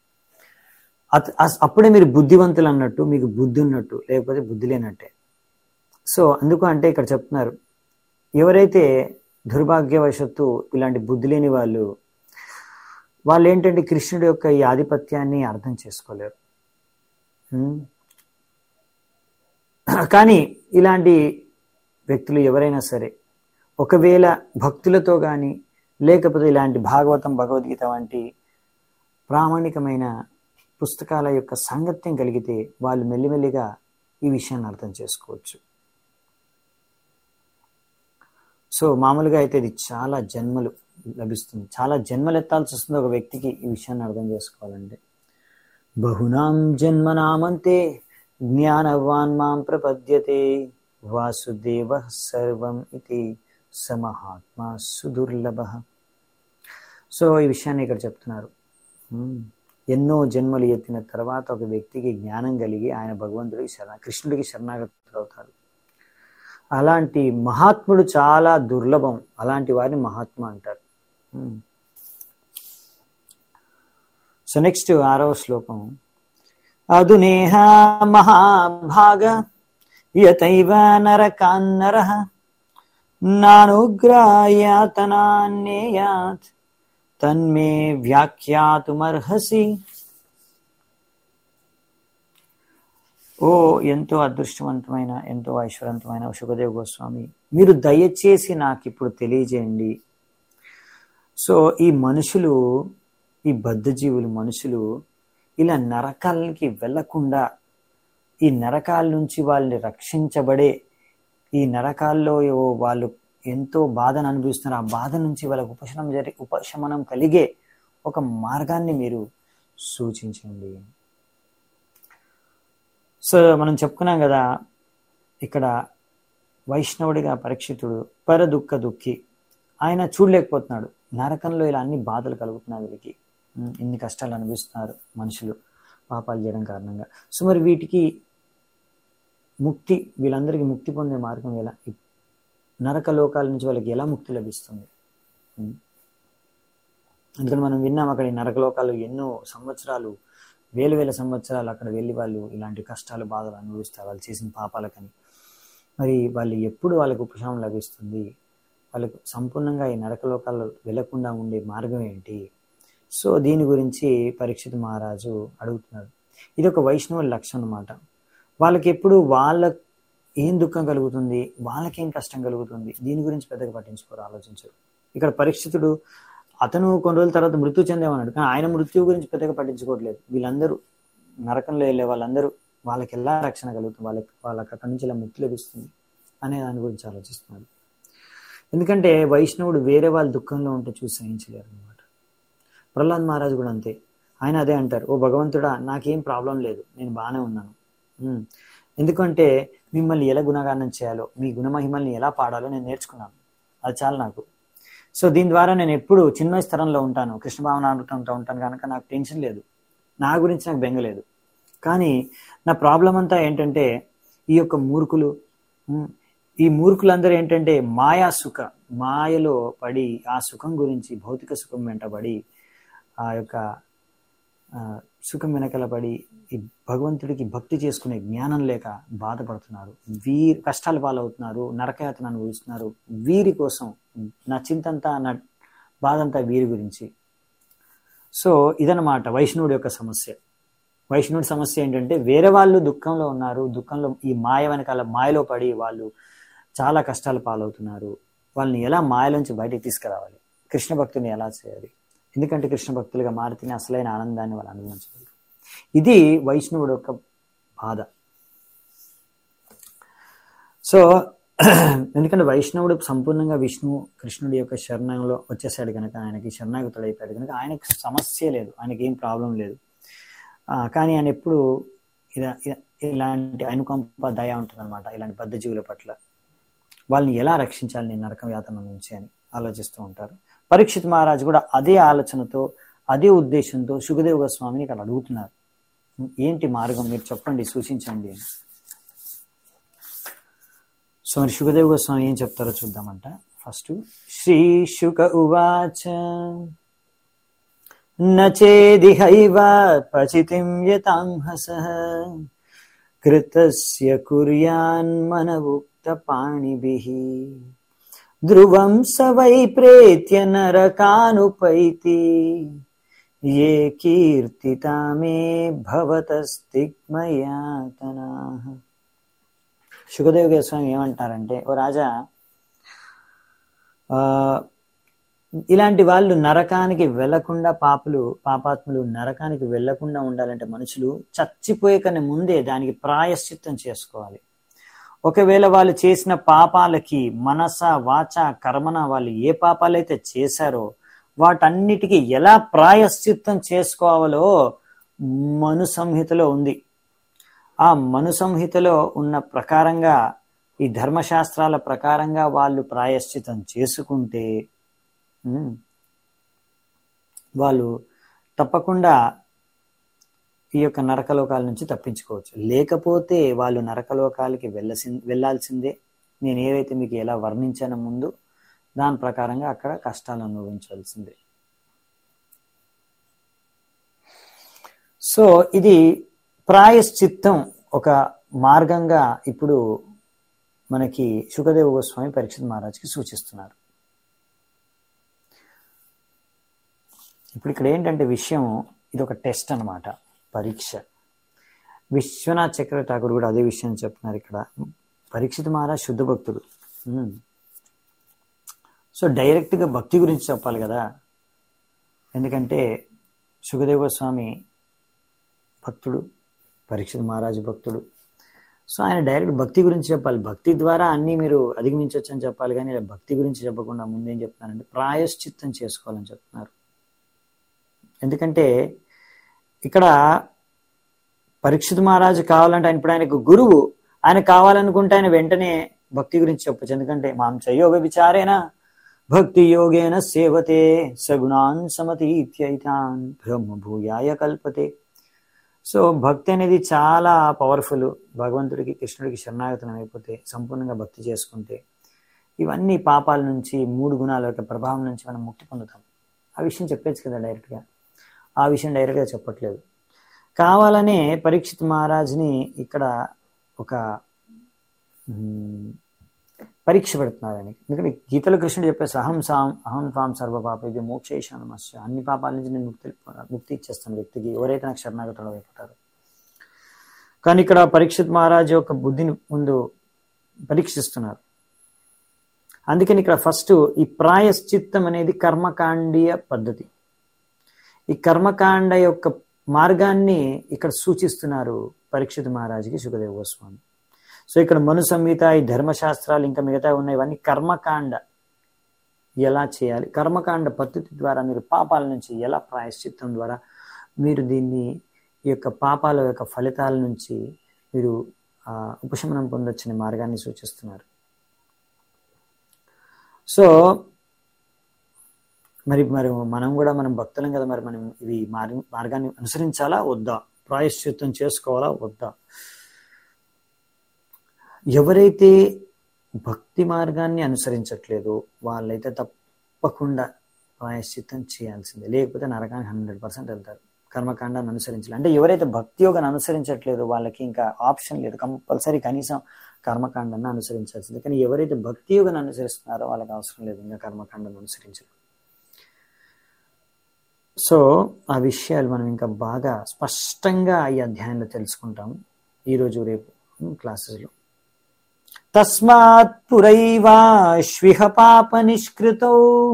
అత- అస్- అప్పుడే మీరు బుద్ధివంతులు అన్నట్టు మీకు బుద్ధి ఉన్నట్టు లేకపోతే బుద్ధి లేనట్టే సో అందుకు అంటే ఇక్కడ చెప్తున్నారు ఎవరైతే దుర్భాగ్యవశత్తు ఇలాంటి బుద్ధి లేని వాళ్ళు వాళ్ళు ఏంటంటే కృష్ణుడి యొక్క ఈ ఆధిపత్యాన్ని అర్థం చేసుకోలేరు ఉమ్. కానీ ఇలాంటి వ్యక్తులు ఎవరైనా సరే ఒకవేళ భక్తులతో కానీ లేకపోతే ఇలాంటి భాగవతం భగవద్గీత వంటి ప్రామాణికమైన పుస్తకాల యొక్క సాంగత్యం కలిగితే వాళ్ళు మెల్లిమెల్లిగా ఈ విషయాన్ని అర్థం చేసుకోవచ్చు సో మామూలుగా అయితే ఇది చాలా జన్మలు లభిస్తుంది చాలా జన్మలు ఎత్తాల్సి వస్తుంది ఒక వ్యక్తికి ఈ విషయాన్ని అర్థం చేసుకోవాలంటే బహునాం జన్మనామంతే జ్ఞానవాన్ మాం ప్రపద్యతే వాసుదేవ సర్వం ఇది సమహాత్మా సుదుర్లభ సో ఈ విషయాన్ని ఇక్కడ చెప్తున్నారు ఉమ్. ఎన్నో జన్మలు ఎత్తిన తర్వాత ఒక వ్యక్తికి జ్ఞానం కలిగి ఆయన భగవంతుడికి శరణ కృష్ణుడికి శరణాగతుడు అవుతారు అలాంటి మహాత్ముడు చాలా దుర్లభం అలాంటి వారిని మహాత్మ అంటారు ఉమ్. సో నెక్స్ట్ ఆరవ శ్లోకం అదునేహ మహాభాగ యతైవ నరకాన్నర నానుగ్రాయాతనాన్నేయాత్ తన్మే వ్యాఖ్యాతుమర్హసి ఓ ఎంతో అదృష్టవంతమైన ఎంతో ఐశ్వర్యవంతమైన సుఖదేవ్ గోస్వామి మీరు దయచేసి నాకు ఇప్పుడు తెలియజేయండి సో ఈ మనుషులు ఈ బద్ధజీవులు మనుషులు ఇలా నరకాలకి వెళ్లకుండా ఈ నరకాల నుంచి వాళ్ళని రక్షించబడే ఈ నరకాల్లో ఏవో వాళ్ళు ఎంతో బాధను అనుభవిస్తున్నారు ఆ బాధ నుంచి వాళ్ళకు ఉపశమనం జరి ఉపశమనం కలిగే ఒక మార్గాన్ని మీరు సూచించండి సో మనం చెప్పుకున్నాం కదా ఇక్కడ వైష్ణవుడిగా పరీక్షితుడు పర దుఃఖ దుఃఖి ఆయన చూడలేకపోతున్నాడు నరకంలో ఇలా అన్ని బాధలు కలుగుతున్నాయి వీరికి ఉమ్, ఇన్ని కష్టాలు అనుభవిస్తున్నారు మనుషులు పాపాలు చేయడం కారణంగా సో మరి వీటికి ముక్తి వీళ్ళందరికీ ముక్తి పొందే మార్గం ఎలా ఈ నరక లోకాల నుంచి వాళ్ళకి ఎలా ముక్తి లభిస్తుంది ఉమ్. అందుకని మనం విన్నాం అక్కడ ఈ నరక లోకాలు ఎన్నో సంవత్సరాలు వేల వేల సంవత్సరాలు అక్కడ వెళ్ళి వాళ్ళు ఇలాంటి కష్టాలు బాధలు అనుభవిస్తారు వాళ్ళు చేసిన పాపాలకని మరి వాళ్ళు ఎప్పుడు వాళ్ళకు ఉపశమనం లభిస్తుంది వాళ్ళకు సంపూర్ణంగా ఈ నరక లోకాల్లో వెళ్లకుండా ఉండే మార్గం ఏంటి సో దీని గురించి పరీక్షిత్ మహారాజు అడుగుతున్నాడు ఇది ఒక వైష్ణవ లక్ష్యం అన్నమాట వాళ్ళకి ఎప్పుడు వాళ్ళ ఏం దుఃఖం కలుగుతుంది వాళ్ళకేం కష్టం కలుగుతుంది దీని గురించి పెద్దగా పట్టించుకోరు ఆలోచించరు ఇక్కడ పరీక్షితుడు అతను కొన్ని రోజుల తర్వాత మృత్యు చెందేమన్నాడు కానీ ఆయన మృత్యు గురించి పెద్దగా పట్టించుకోవట్లేదు వీళ్ళందరూ నరకంలో వెళ్ళే వాళ్ళందరూ వాళ్ళకి ఎలా రక్షణ కలుగుతుంది వాళ్ళకి వాళ్ళకి అక్కడి నుంచి ఇలా ముక్తి లభిస్తుంది అనే దాని గురించి ఆలోచిస్తున్నాడు ఎందుకంటే వైష్ణవుడు వేరే వాళ్ళ దుఃఖంలో ఉంటే చూసి సహించలేరు అనమాట ప్రహ్లాద్ మహారాజు కూడా అంతే ఆయన అదే అంటారు ఓ భగవంతుడా నాకేం ప్రాబ్లం లేదు నేను బాగానే ఉన్నాను ఉమ్. ఎందుకంటే మిమ్మల్ని ఎలా గుణగానం చేయాలో మీ గుణమహిమల్ని ఎలా పాడాలో నేను నేర్చుకున్నాను అది చాలు నాకు సో దీని ద్వారా నేను ఎప్పుడు చిన్న స్థలంలో ఉంటాను కృష్ణ భావన అనుకుంటూ ఉంటాను కనుక నాకు టెన్షన్ లేదు నా గురించి నాకు బెంగ లేదు కానీ నా ప్రాబ్లం అంతా ఏంటంటే ఈ యొక్క మూర్ఖులు ఉమ్, ఈ మూర్ఖులందరూ ఏంటంటే మాయా సుఖ మాయలో పడి ఆ సుఖం గురించి భౌతిక సుఖం వెంటబడి ఆ యొక్క ఆ, సుఖం వెనకల పడి ఈ భగవంతుడికి భక్తి చేసుకునే జ్ఞానం లేక బాధపడుతున్నారు వీరి కష్టాలు పాలవుతున్నారు నరకయాతన అనుభవిస్తున్నారు వీరి కోసం నా చింతంతా నా బాధంతా వీరి గురించి సో ఇదన్నమాట వైష్ణవుడి యొక్క సమస్య వైష్ణవుడి సమస్య ఏంటంటే వేరే వాళ్ళు దుఃఖంలో ఉన్నారు దుఃఖంలో ఈ మాయ వెనకాల మాయలో పడి వాళ్ళు చాలా కష్టాలు పాలవుతున్నారు వాళ్ళని ఎలా మాయలోంచి బయటికి తీసుకురావాలి కృష్ణ భక్తుని ఎలా చేయాలి ఎందుకంటే కృష్ణ భక్తులుగా మారితేనే అసలైన ఆనందాన్ని వాళ్ళు అనుభవించగలరు ఇది వైష్ణవుడు యొక్క బాధ సో ఎందుకంటే వైష్ణవుడు సంపూర్ణంగా విష్ణు కృష్ణుడి యొక్క శరణంలో వచ్చేసాడు కనుక ఆయనకి శరణాగతుడు అయిపోయాడు కనుక ఆయనకు సమస్య లేదు ఆయనకి ఏం ప్రాబ్లం లేదు ఆ, కానీ ఆయన ఎప్పుడు ఇలా ఇలా- ఇలాంటి అనుకంప దయ ఉంటుంది అనమాట ఇలాంటి బద్ధ జీవుల పట్ల వాళ్ళని ఎలా రక్షించాలి నేను నరకం యాతన నుంచి అని ఆలోచిస్తూ ఉంటారు పరీక్షిత్ మహారాజు కూడా అదే ఆలోచనతో అదే ఉద్దేశంతో సుఖదేవ గోస్వామిని ఇక్కడ అడుగుతున్నారు ఏంటి మార్గం మీరు చెప్పండి సూచించండి అని సో మరి సుఖదేవ గోస్వామి ఏం చెప్తారో చూద్దామంట ఫస్ట్ శ్రీ శుక ఉవాచ నచేదిహైవ పచితిం యతాంహసః కృతస్య కుర్యాన్మనవుక్త పాణిభిः ధ్రువం స వై ప్రేత్య నరకానుపైతి ఏ కీర్తితా మే భవతస్తిగ్మయాతనా సుఖదేవ గోస్వామి ఏమంటారంటే ఓ రాజా ఆ, ఇలాంటి వాళ్ళు నరకానికి వెళ్లకుండా పాపులు పాపాత్ములు నరకానికి వెళ్లకుండా ఉండాలంటే మనుషులు చచ్చిపోయే కన్నా ముందే దానికి ప్రాయశ్చిత్తం చేసుకోవాలి ఒకవేళ వాళ్ళు చేసిన పాపాలకి మనస వాచ కర్మన వాళ్ళు ఏ పాపాలైతే చేశారో వాటన్నిటికీ ఎలా ప్రాయశ్చిత్తం చేసుకోవాలో మను సంహితలో ఉంది ఆ మను సంహితలో ఉన్న ప్రకారంగా ఈ ధర్మశాస్త్రాల ప్రకారంగా వాళ్ళు ప్రాయశ్చితం చేసుకుంటే ఉమ్, వాళ్ళు తప్పకుండా ఈ యొక్క నరకలోకాల నుంచి తప్పించుకోవచ్చు లేకపోతే వాళ్ళు నరకలోకాలకి వెళ్ళసి వెళ్ళాల్సిందే నేను ఏవైతే మీకు ఎలా వర్ణించానో ముందు దాని ప్రకారంగా అక్కడ కష్టాలు అనుభవించాల్సిందే సో ఇది ప్రాయశ్చిత్తం ఒక మార్గంగా ఇప్పుడు మనకి సుఖదేవ గోస్వామి పరీక్షిత్ మహారాజ్కి సూచిస్తున్నారు ఇప్పుడు ఇక్కడ ఏంటంటే విషయం ఇది ఒక టెస్ట్ అన్నమాట పరీక్ష విశ్వనాథ్ చక్ర ఠాకూర్ కూడా అదే విషయం చెప్తున్నారు ఇక్కడ పరీక్షిత్ మహారాజ్ శుద్ధ భక్తుడు ఉమ్. సో డైరెక్ట్గా భక్తి గురించి చెప్పాలి కదా ఎందుకంటే సుఖదేవ స్వామి భక్తుడు పరీక్షిత్ మహారాజు భక్తుడు సో ఆయన డైరెక్ట్ భక్తి గురించి చెప్పాలి భక్తి ద్వారా అన్నీ మీరు అధిగమించవచ్చు అని చెప్పాలి కానీ ఇలా భక్తి గురించి చెప్పకుండా ముందేం చెప్తున్నారంటే ప్రాయశ్చిత్తం చేసుకోవాలని చెప్తున్నారు ఎందుకంటే ఇక్కడ పరీక్షిత్ మహారాజు కావాలంటే ఆయన ఇప్పుడు ఆయనకు గురువు ఆయన కావాలనుకుంటే ఆయన వెంటనే భక్తి గురించి చెప్పచ్చు ఎందుకంటే మాం చయోగ విచారేనా భక్తి యోగేన సేవతే సగుణాన్ సమతీత్యైతాన్ బ్రహ్మ భూయాయ కల్పతే సో భక్తి అనేది చాలా పవర్ఫుల్ భగవంతుడికి కృష్ణుడికి శరణాగతం అయిపోతే సంపూర్ణంగా భక్తి చేసుకుంటే ఇవన్నీ పాపాల నుంచి మూడు గుణాల యొక్క ప్రభావం నుంచి మనం ముక్తి పొందుతాం ఆ విషయం చెప్పచ్చు కదా డైరెక్ట్గా ఆ విషయం డైరెక్ట్గా చెప్పట్లేదు కావాలనే పరీక్షిత్ మహారాజ్ని ఇక్కడ ఒక మ్, పరీక్ష పెడుతున్నారని ఎందుకంటే గీతలో కృష్ణుడు చెప్పేసి అహం సాం అహం తాం సర్వ పాప ఇది మోక్షేషానమస్య అన్ని పాపాల నుంచి నేను ముక్తి ముక్తి ఇచ్చేస్తాను వ్యక్తికి ఎవరైతే నాకు శరణాగతులు అయిపోతారు కానీ ఇక్కడ పరీక్షిత్ మహారాజ్ యొక్క బుద్ధిని ముందు పరీక్షిస్తున్నారు అందుకని ఇక్కడ ఫస్ట్ ఈ ప్రాయశ్చిత్తం అనేది కర్మకాండీయ పద్ధతి ఈ కర్మకాండ యొక్క మార్గాన్ని ఇక్కడ సూచిస్తున్నారు పరీక్షిత్ మహారాజుకి సుఖదేవ గోస్వామి సో ఇక్కడ మను సంహిత ఈ ధర్మశాస్త్రాలు ఇంకా మిగతా ఉన్నాయి ఇవన్నీ కర్మకాండ ఎలా చేయాలి కర్మకాండ పద్ధతి ద్వారా మీరు పాపాల నుంచి ఎలా ప్రాయశ్చిత్తం ద్వారా మీరు దీన్ని ఈ యొక్క పాపాల యొక్క ఫలితాల నుంచి మీరు ఆ, ఉపశమనం పొందొచ్చని మార్గాన్ని సూచిస్తున్నారు సో మరి మరి మనం కూడా మనం భక్తులం కదా మరి మనం ఇవి మార్గ మార్గాన్ని అనుసరించాలా వద్దా ప్రాయశ్చిత్తం చేసుకోవాలా వద్దా ఎవరైతే భక్తి మార్గాన్ని అనుసరించట్లేదో వాళ్ళైతే తప్పకుండా ప్రాయశ్చిత్తం చేయాల్సిందే లేకపోతే నరకానికి హండ్రెడ్ పర్సెంట్ వెళ్తారు కర్మకాండాన్ని అనుసరించాలి అంటే ఎవరైతే భక్తి యోగాన్ని అనుసరించట్లేదో వాళ్ళకి ఇంకా ఆప్షన్ లేదు కంపల్సరీ కనీసం కర్మకాండాన్ని అనుసరించాల్సిందే కానీ ఎవరైతే భక్తి యోగాన్ని అనుసరిస్తున్నారో వాళ్ళకి అవసరం లేదు ఇంకా కర్మకాండాన్ని అనుసరించడం సో ఆ విషయాలు మనం ఇంకా బాగా స్పష్టంగా ఈ అధ్యాయంలో తెలుసుకుంటాం ఈరోజు రేపు క్లాసెస్లో తస్మాత్ పురైవాశ్విహ పాప నిష్కృతౌ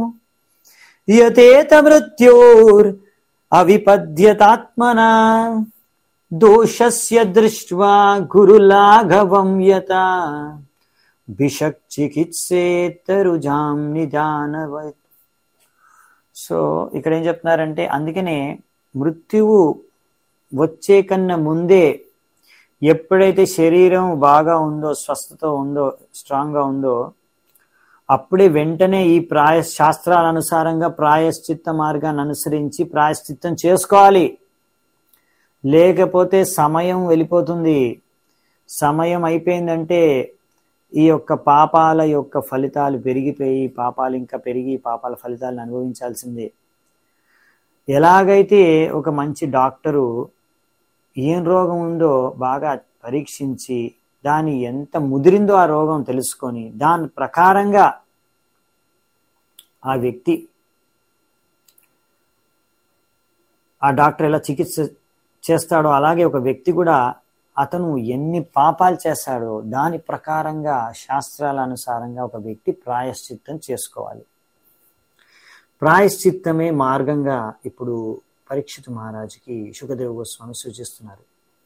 యతేత మృత్యోర్ అవిపద్యతాత్మనా దోషస్య దృష్ట్వా గురులాఘవం యత బిషక్ చికిత్సేతరుజాం నిదానవత్ సో ఇక్కడ ఏం చెప్తున్నారంటే అందుకనే మృత్యువు వచ్చే కన్నా ముందే ఎప్పుడైతే శరీరం బాగా ఉందో స్వస్థత ఉందో స్ట్రాంగ్గా ఉందో అప్పుడే వెంటనే ఈ ప్రాయ శాస్త్రాల అనుసారంగా ప్రాయశ్చిత్త మార్గాన్ని అనుసరించి ప్రాయశ్చిత్తం చేసుకోవాలి లేకపోతే సమయం వెళ్ళిపోతుంది సమయం అయిపోయిందంటే ఈ యొక్క పాపాల యొక్క ఫలితాలు పెరిగిపోయి పాపాలు ఇంకా పెరిగి పాపాల ఫలితాలను అనుభవించాల్సిందే ఎలాగైతే ఒక మంచి డాక్టరు ఏం రోగం ఉందో బాగా పరీక్షించి దాని ఎంత ముదిరిందో ఆ రోగం తెలుసుకొని దాని ప్రకారంగా ఆ వ్యక్తి ఆ డాక్టర్ ఎలా చికిత్స చేస్తాడో అలాగే ఒక వ్యక్తి కూడా అతను ఎన్ని పాపాలు చేస్తాడో దాని ప్రకారంగా శాస్త్రాల అనుసారంగా ఒక వ్యక్తి ప్రాయశ్చిత్తం చేసుకోవాలి ప్రాయశ్చిత్తమే మార్గంగా ఇప్పుడు పరీక్షిత్ మహారాజుకి సుఖదేవ గోస్వామి సూచిస్తున్నారు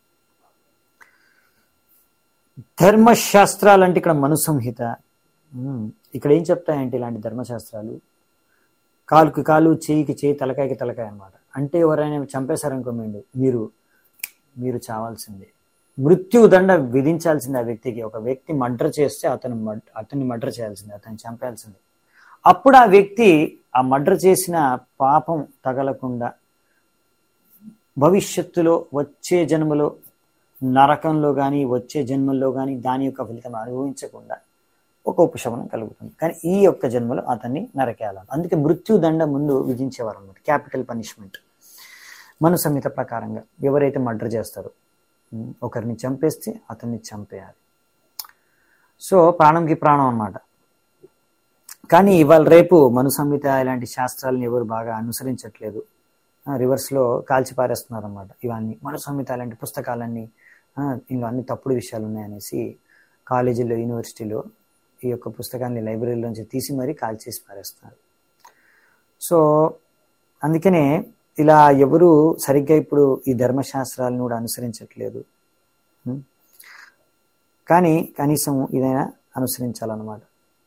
ధర్మశాస్త్రాలు అంటే ఇక్కడ మను సంహిత ఉమ్, ఇక్కడ ఏం చెప్తాయంటే ఇలాంటి ధర్మశాస్త్రాలు కాలుకి కాలు చేయికి చేయి తలకాయకి తలకాయ అన్నమాట అంటే ఎవరైనా చంపేశారనుకో మీరు మీరు మీరు చావాల్సిందే మృత్యు దండ విధించాల్సిందే ఆ వ్యక్తికి ఒక వ్యక్తి మర్డర్ చేస్తే అతను మడ్- అతన్ని మర్డర్ చేయాల్సిందే అతన్ని చంపేయాల్సిందే అప్పుడు ఆ వ్యక్తి ఆ మర్డర్ చేసిన పాపం తగలకుండా భవిష్యత్తులో వచ్చే జన్మలో నరకంలో కానీ వచ్చే జన్మల్లో కానీ దాని యొక్క ఫలితం అనుభవించకుండా ఒక ఉపశమనం కలుగుతుంది కానీ ఈ యొక్క జన్మలో అతన్ని నరకేయాలి అందుకే మృత్యుదండ ముందు విధించేవారు అనమాట క్యాపిటల్ పనిష్మెంట్ మన సంహిత ప్రకారంగా ఎవరైతే మర్డర్ చేస్తారో ఉమ్, ఒకరిని చంపేస్తే అతన్ని చంపేయాలి సో ప్రాణంకి ప్రాణం అన్నమాట కానీ ఇవాళ రేపు మను సంహిత ఇలాంటి శాస్త్రాలను ఎవరు బాగా అనుసరించట్లేదు ఆ, రివర్స్లో కాల్చి పారేస్తున్నారు అనమాట ఇవన్నీ మను సంహిత లాంటి పుస్తకాలన్నీ ఆ, ఇందులో అన్ని తప్పుడు విషయాలు ఉన్నాయనేసి కాలేజీలో యూనివర్సిటీలో ఈ యొక్క పుస్తకాన్ని లైబ్రరీలోంచి తీసి మరీ కాల్చేసి పారేస్తున్నారు సో అందుకనే ఇలా ఎవరు సరిగ్గా ఇప్పుడు ఈ ధర్మశాస్త్రాలను కూడా అనుసరించట్లేదు ఉం? కానీ కనీసం ఇదైనా అనుసరించాలన్నమాట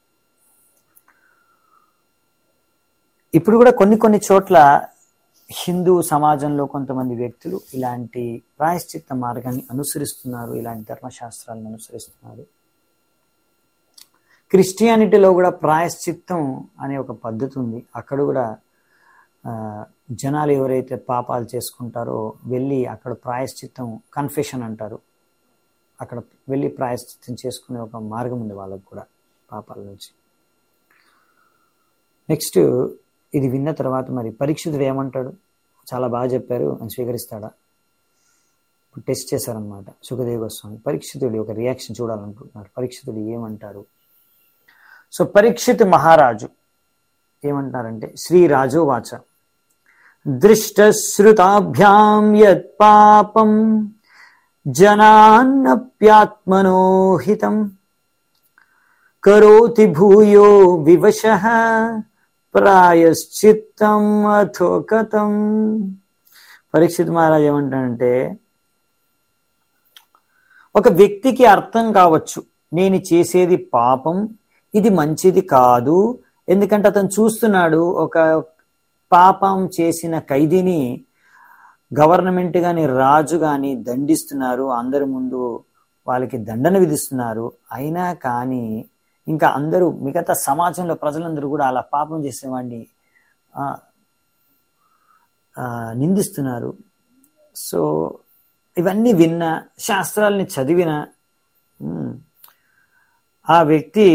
ఇప్పుడు కూడా కొన్ని కొన్ని చోట్ల హిందూ సమాజంలో కొంతమంది వ్యక్తులు ఇలాంటి ప్రాయశ్చిత్త మార్గాన్ని అనుసరిస్తున్నారు ఇలాంటి ధర్మశాస్త్రాలను అనుసరిస్తున్నారు క్రిస్టియానిటీలో కూడా ప్రాయశ్చిత్తం అనే ఒక పద్ధతి ఉంది అక్కడ కూడా ఆ, జనాలు ఎవరైతే పాపాలు చేసుకుంటారో వెళ్ళి అక్కడ ప్రాయశ్చిత్తం కన్ఫెషన్ అంటారు అక్కడ వెళ్ళి ప్రాయశ్చిత్తం చేసుకునే ఒక మార్గం ఉంది వాళ్ళకు కూడా పాపాల నుంచి నెక్స్ట్ ఇది విన్న తర్వాత మరి పరీక్షితుడు ఏమంటాడు చాలా బాగా చెప్పారు అని స్వీకరిస్తాడా ఇప్పుడు టెస్ట్ చేశారనమాట సుఖదేవ గోస్వామి పరీక్షితుడి ఒక రియాక్షన్ చూడాలనుకుంటున్నారు పరీక్షితుడు ఏమంటారు సో పరీక్షిత్ మహారాజు ఏమంటారంటే శ్రీరాజు వాచ దృష్టశ్రుతాభ్యాం యత్ పాపం జనాన్నప్యాత్మనో హితం కరోతి భూయో వివశ ప్రాయశ్చిత్తం అథో కథం పరీక్షిత్ మహారాజ్ ఏమంటాడంటే ఒక వ్యక్తికి అర్థం కావచ్చు నేను చేసేది పాపం ఇది మంచిది కాదు ఎందుకంటే అతను చూస్తున్నాడు ఒక పాపం చేసిన ఖైదీని గవర్నమెంట్ కానీ రాజు కానీ దండిస్తున్నారు అందరి ముందు వాళ్ళకి దండన విధిస్తున్నారు అయినా కానీ ఇంకా అందరూ మిగతా సమాజంలో ప్రజలందరూ కూడా అలా పాపం చేసేవాడిని ఆ, ఆ, నిందిస్తున్నారు సో ఇవన్నీ విన్న శాస్త్రాలని చదివిన ఉమ్, ఆ వ్యక్తి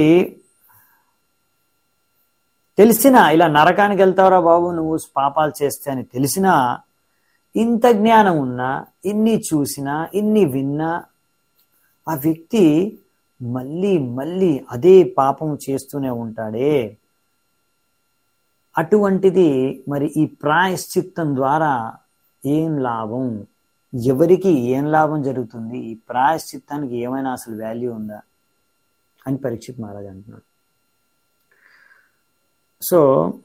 తెలిసినా ఇలా నరకానికి వెళ్తావురా బాబు నువ్వు పాపాలు చేస్తే అని తెలిసినా ఇంత జ్ఞానం ఉన్నా ఇన్ని చూసినా ఇన్ని విన్నా ఆ వ్యక్తి మళ్ళీ మళ్ళీ అదే పాపం చేస్తూనే ఉంటాడే అటువంటిది మరి ఈ ప్రాయశ్చిత్తం ద్వారా ఏం లాభం ఎవరికి ఏం లాభం జరుగుతుంది ఈ ప్రాయశ్చిత్తానికి ఏమైనా అసలు వాల్యూ ఉందా అని పరీక్షిత్ మహారాజ్ అంటున్నాడు సో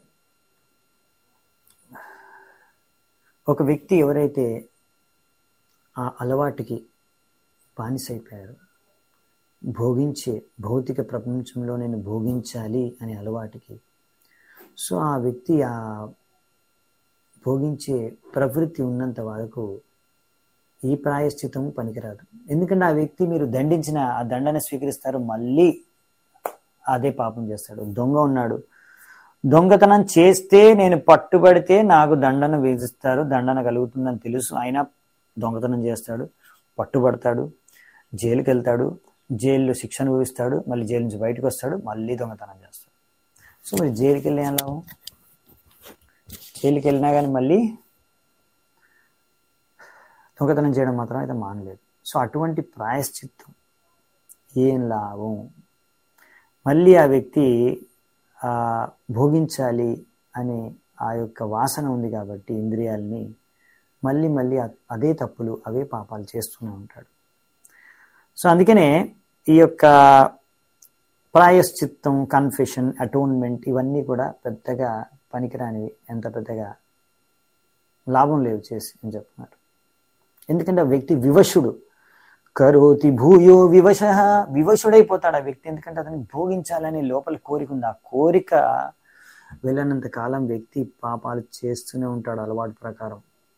ఒక వ్యక్తి ఎవరైతే ఆ అలవాటుకి బానిసైపోయారో భోగించే భౌతిక ప్రపంచంలో నేను భోగించాలి అనే అలవాటుకి సో ఆ వ్యక్తి ఆ భోగించే ప్రవృత్తి ఉన్నంత వరకు ఈ ప్రాయశ్చితం పనికిరాదు ఎందుకంటే ఆ వ్యక్తి మీరు దండించిన ఆ దండన స్వీకరిస్తారు మళ్ళీ అదే పాపం చేస్తాడు దొంగ ఉన్నాడు దొంగతనం చేస్తే నేను పట్టుబడితే నాకు దండన విధిస్తారు దండన కలుగుతుందని తెలుసు అయినా దొంగతనం చేస్తాడు పట్టుబడతాడు జైలుకి వెళ్తాడు జైల్లో శిక్ష అనుభవిస్తాడు మళ్ళీ జైలు నుంచి బయటకు వస్తాడు మళ్ళీ దొంగతనం చేస్తాడు సో మరి జైలుకి వెళ్ళి ఏం లాభం జైలుకి వెళ్ళినా కానీ మళ్ళీ దొంగతనం చేయడం మాత్రం అయితే మానలేదు సో అటువంటి ప్రాయశ్చిత్తం ఏం లాభం మళ్ళీ ఆ వ్యక్తి ఆ భోగించాలి అనే ఆ యొక్క వాసన ఉంది కాబట్టి ఇంద్రియాలని మళ్ళీ మళ్ళీ అ- అదే తప్పులు అవే పాపాలు చేస్తూనే ఉంటాడు సో అందుకనే ఈ యొక్క ప్రాయశ్చిత్తం కన్ఫెషన్ అటోన్మెంట్ ఇవన్నీ కూడా పెద్దగా పనికిరానివి ఎంత పెద్దగా లాభం లేవు చేసి అని చెప్తున్నారు ఎందుకంటే ఆ వ్యక్తి వివశుడు కరోతి భూయో వివశ వివశుడైపోతాడు ఆ వ్యక్తి ఎందుకంటే అతన్ని భోగించాలనే లోపల కోరిక ఉంది ఆ కోరిక వెళ్ళినంత కాలం వ్యక్తి పాపాలు చేస్తూనే ఉంటాడు అలవాటు ప్రకారం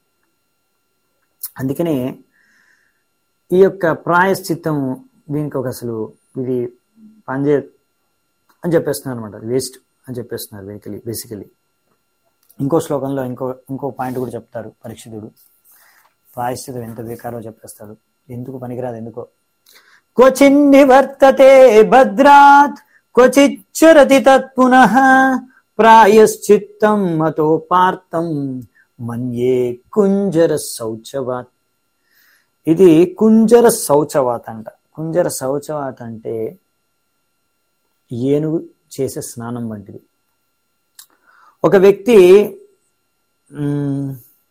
అందుకనే ఈ యొక్క ప్రాయశ్చిత్తం దీనికి ఒక అసలు ఇది పనిచే అని చెప్పేస్తున్నారు అనమాట వేస్ట్ అని చెప్పేస్తున్నారు బేసికలీ బేసికలీ ఇంకో శ్లోకంలో ఇంకో ఇంకో పాయింట్ కూడా చెప్తారు పరీక్షితుడు ప్రాయశ్చితం ఎంత బేకారో చెప్పేస్తాడు ఎందుకు పనికిరాదు ఎందుకో క్వచిన్నివర్తతే భద్రాత్ క్వచిచ్చరతి తత్పునః ప్రాయశ్చిత్తం మతో పార్థం మన్యే కుంజర శౌచవాత్ ఇది కుంజర శౌచవాత్ అంట కుంజర శౌచవాత్ అంటే ఏనుగు చేసే స్నానం వంటిది ఒక వ్యక్తి మ్,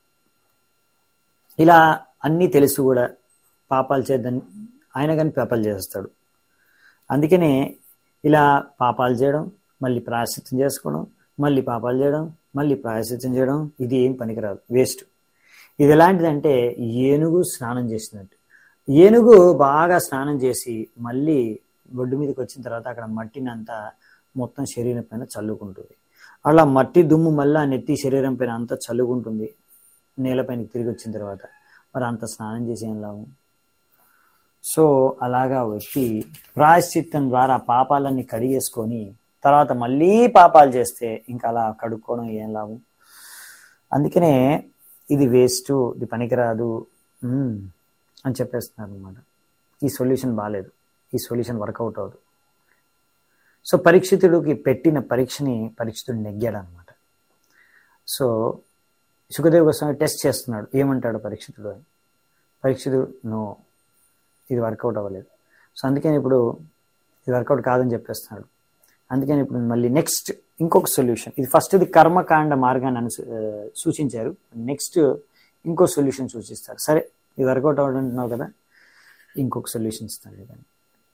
ఇలా అన్నీ తెలుసు కూడా పాపాలు చేద్దని ఆయన కానీ పాపాలు చేస్తాడు అందుకనే ఇలా పాపాలు చేయడం మళ్ళీ ప్రాయశ్చిత్తం చేసుకోవడం మళ్ళీ పాపాలు చేయడం మళ్ళీ ప్రాయశ్చిత్తం చేయడం ఇది ఏం పనికిరాదు వేస్ట్ ఇది ఎలాంటిదంటే ఏనుగు స్నానం చేసినట్టు ఏనుగు బాగా స్నానం చేసి మళ్ళీ ఒడ్డు మీదకి వచ్చిన తర్వాత అక్కడ మట్టిని అంతా మొత్తం శరీరం పైన చల్లుకుంటుంది అలా మట్టి దుమ్ము మళ్ళీ ఆ నెత్తి శరీరం పైన అంతా చల్లుకుంటుంది నేలపైన తిరిగి వచ్చిన తర్వాత మరి అంత స్నానం చేసి ఏం లాభం సో అలాగా వ్యక్తి ప్రాయశ్చిత్తం ద్వారా పాపాలన్నీ కడిగేసుకొని తర్వాత మళ్ళీ పాపాలు చేస్తే ఇంకా అలా కడుక్కోవడం ఏం లాభం అందుకనే ఇది వేస్ట్ ఇది పనికిరాదు మ్మ్, అని చెప్పేస్తున్నారు అనమాట ఈ సొల్యూషన్ బాగాలేదు ఈ సొల్యూషన్ వర్కౌట్ అవ్వదు సో పరీక్షితుడికి పెట్టిన పరీక్షని పరీక్షితుడు నెగ్గాడు అనమాట సో సుఖదేవ్ గోస్వామి టెస్ట్ చేస్తున్నాడు ఏమంటాడు పరీక్షితుడు అని పరీక్షితుడు నో ఇది వర్కౌట్ అవ్వలేదు సో అందుకని ఇప్పుడు ఇది వర్కౌట్ కాదని చెప్పేస్తున్నాడు అందుకని ఇప్పుడు మళ్ళీ నెక్స్ట్ ఇంకొక సొల్యూషన్ ఇది ఫస్ట్ ఇది కర్మకాండ మార్గాన్ని అను సూచించారు నెక్స్ట్ ఇంకో సొల్యూషన్ సూచిస్తారు సరే ఇది వర్కౌట్ అవ్వడంటున్నావు కదా ఇంకొక సొల్యూషన్ ఇస్తాను లేదని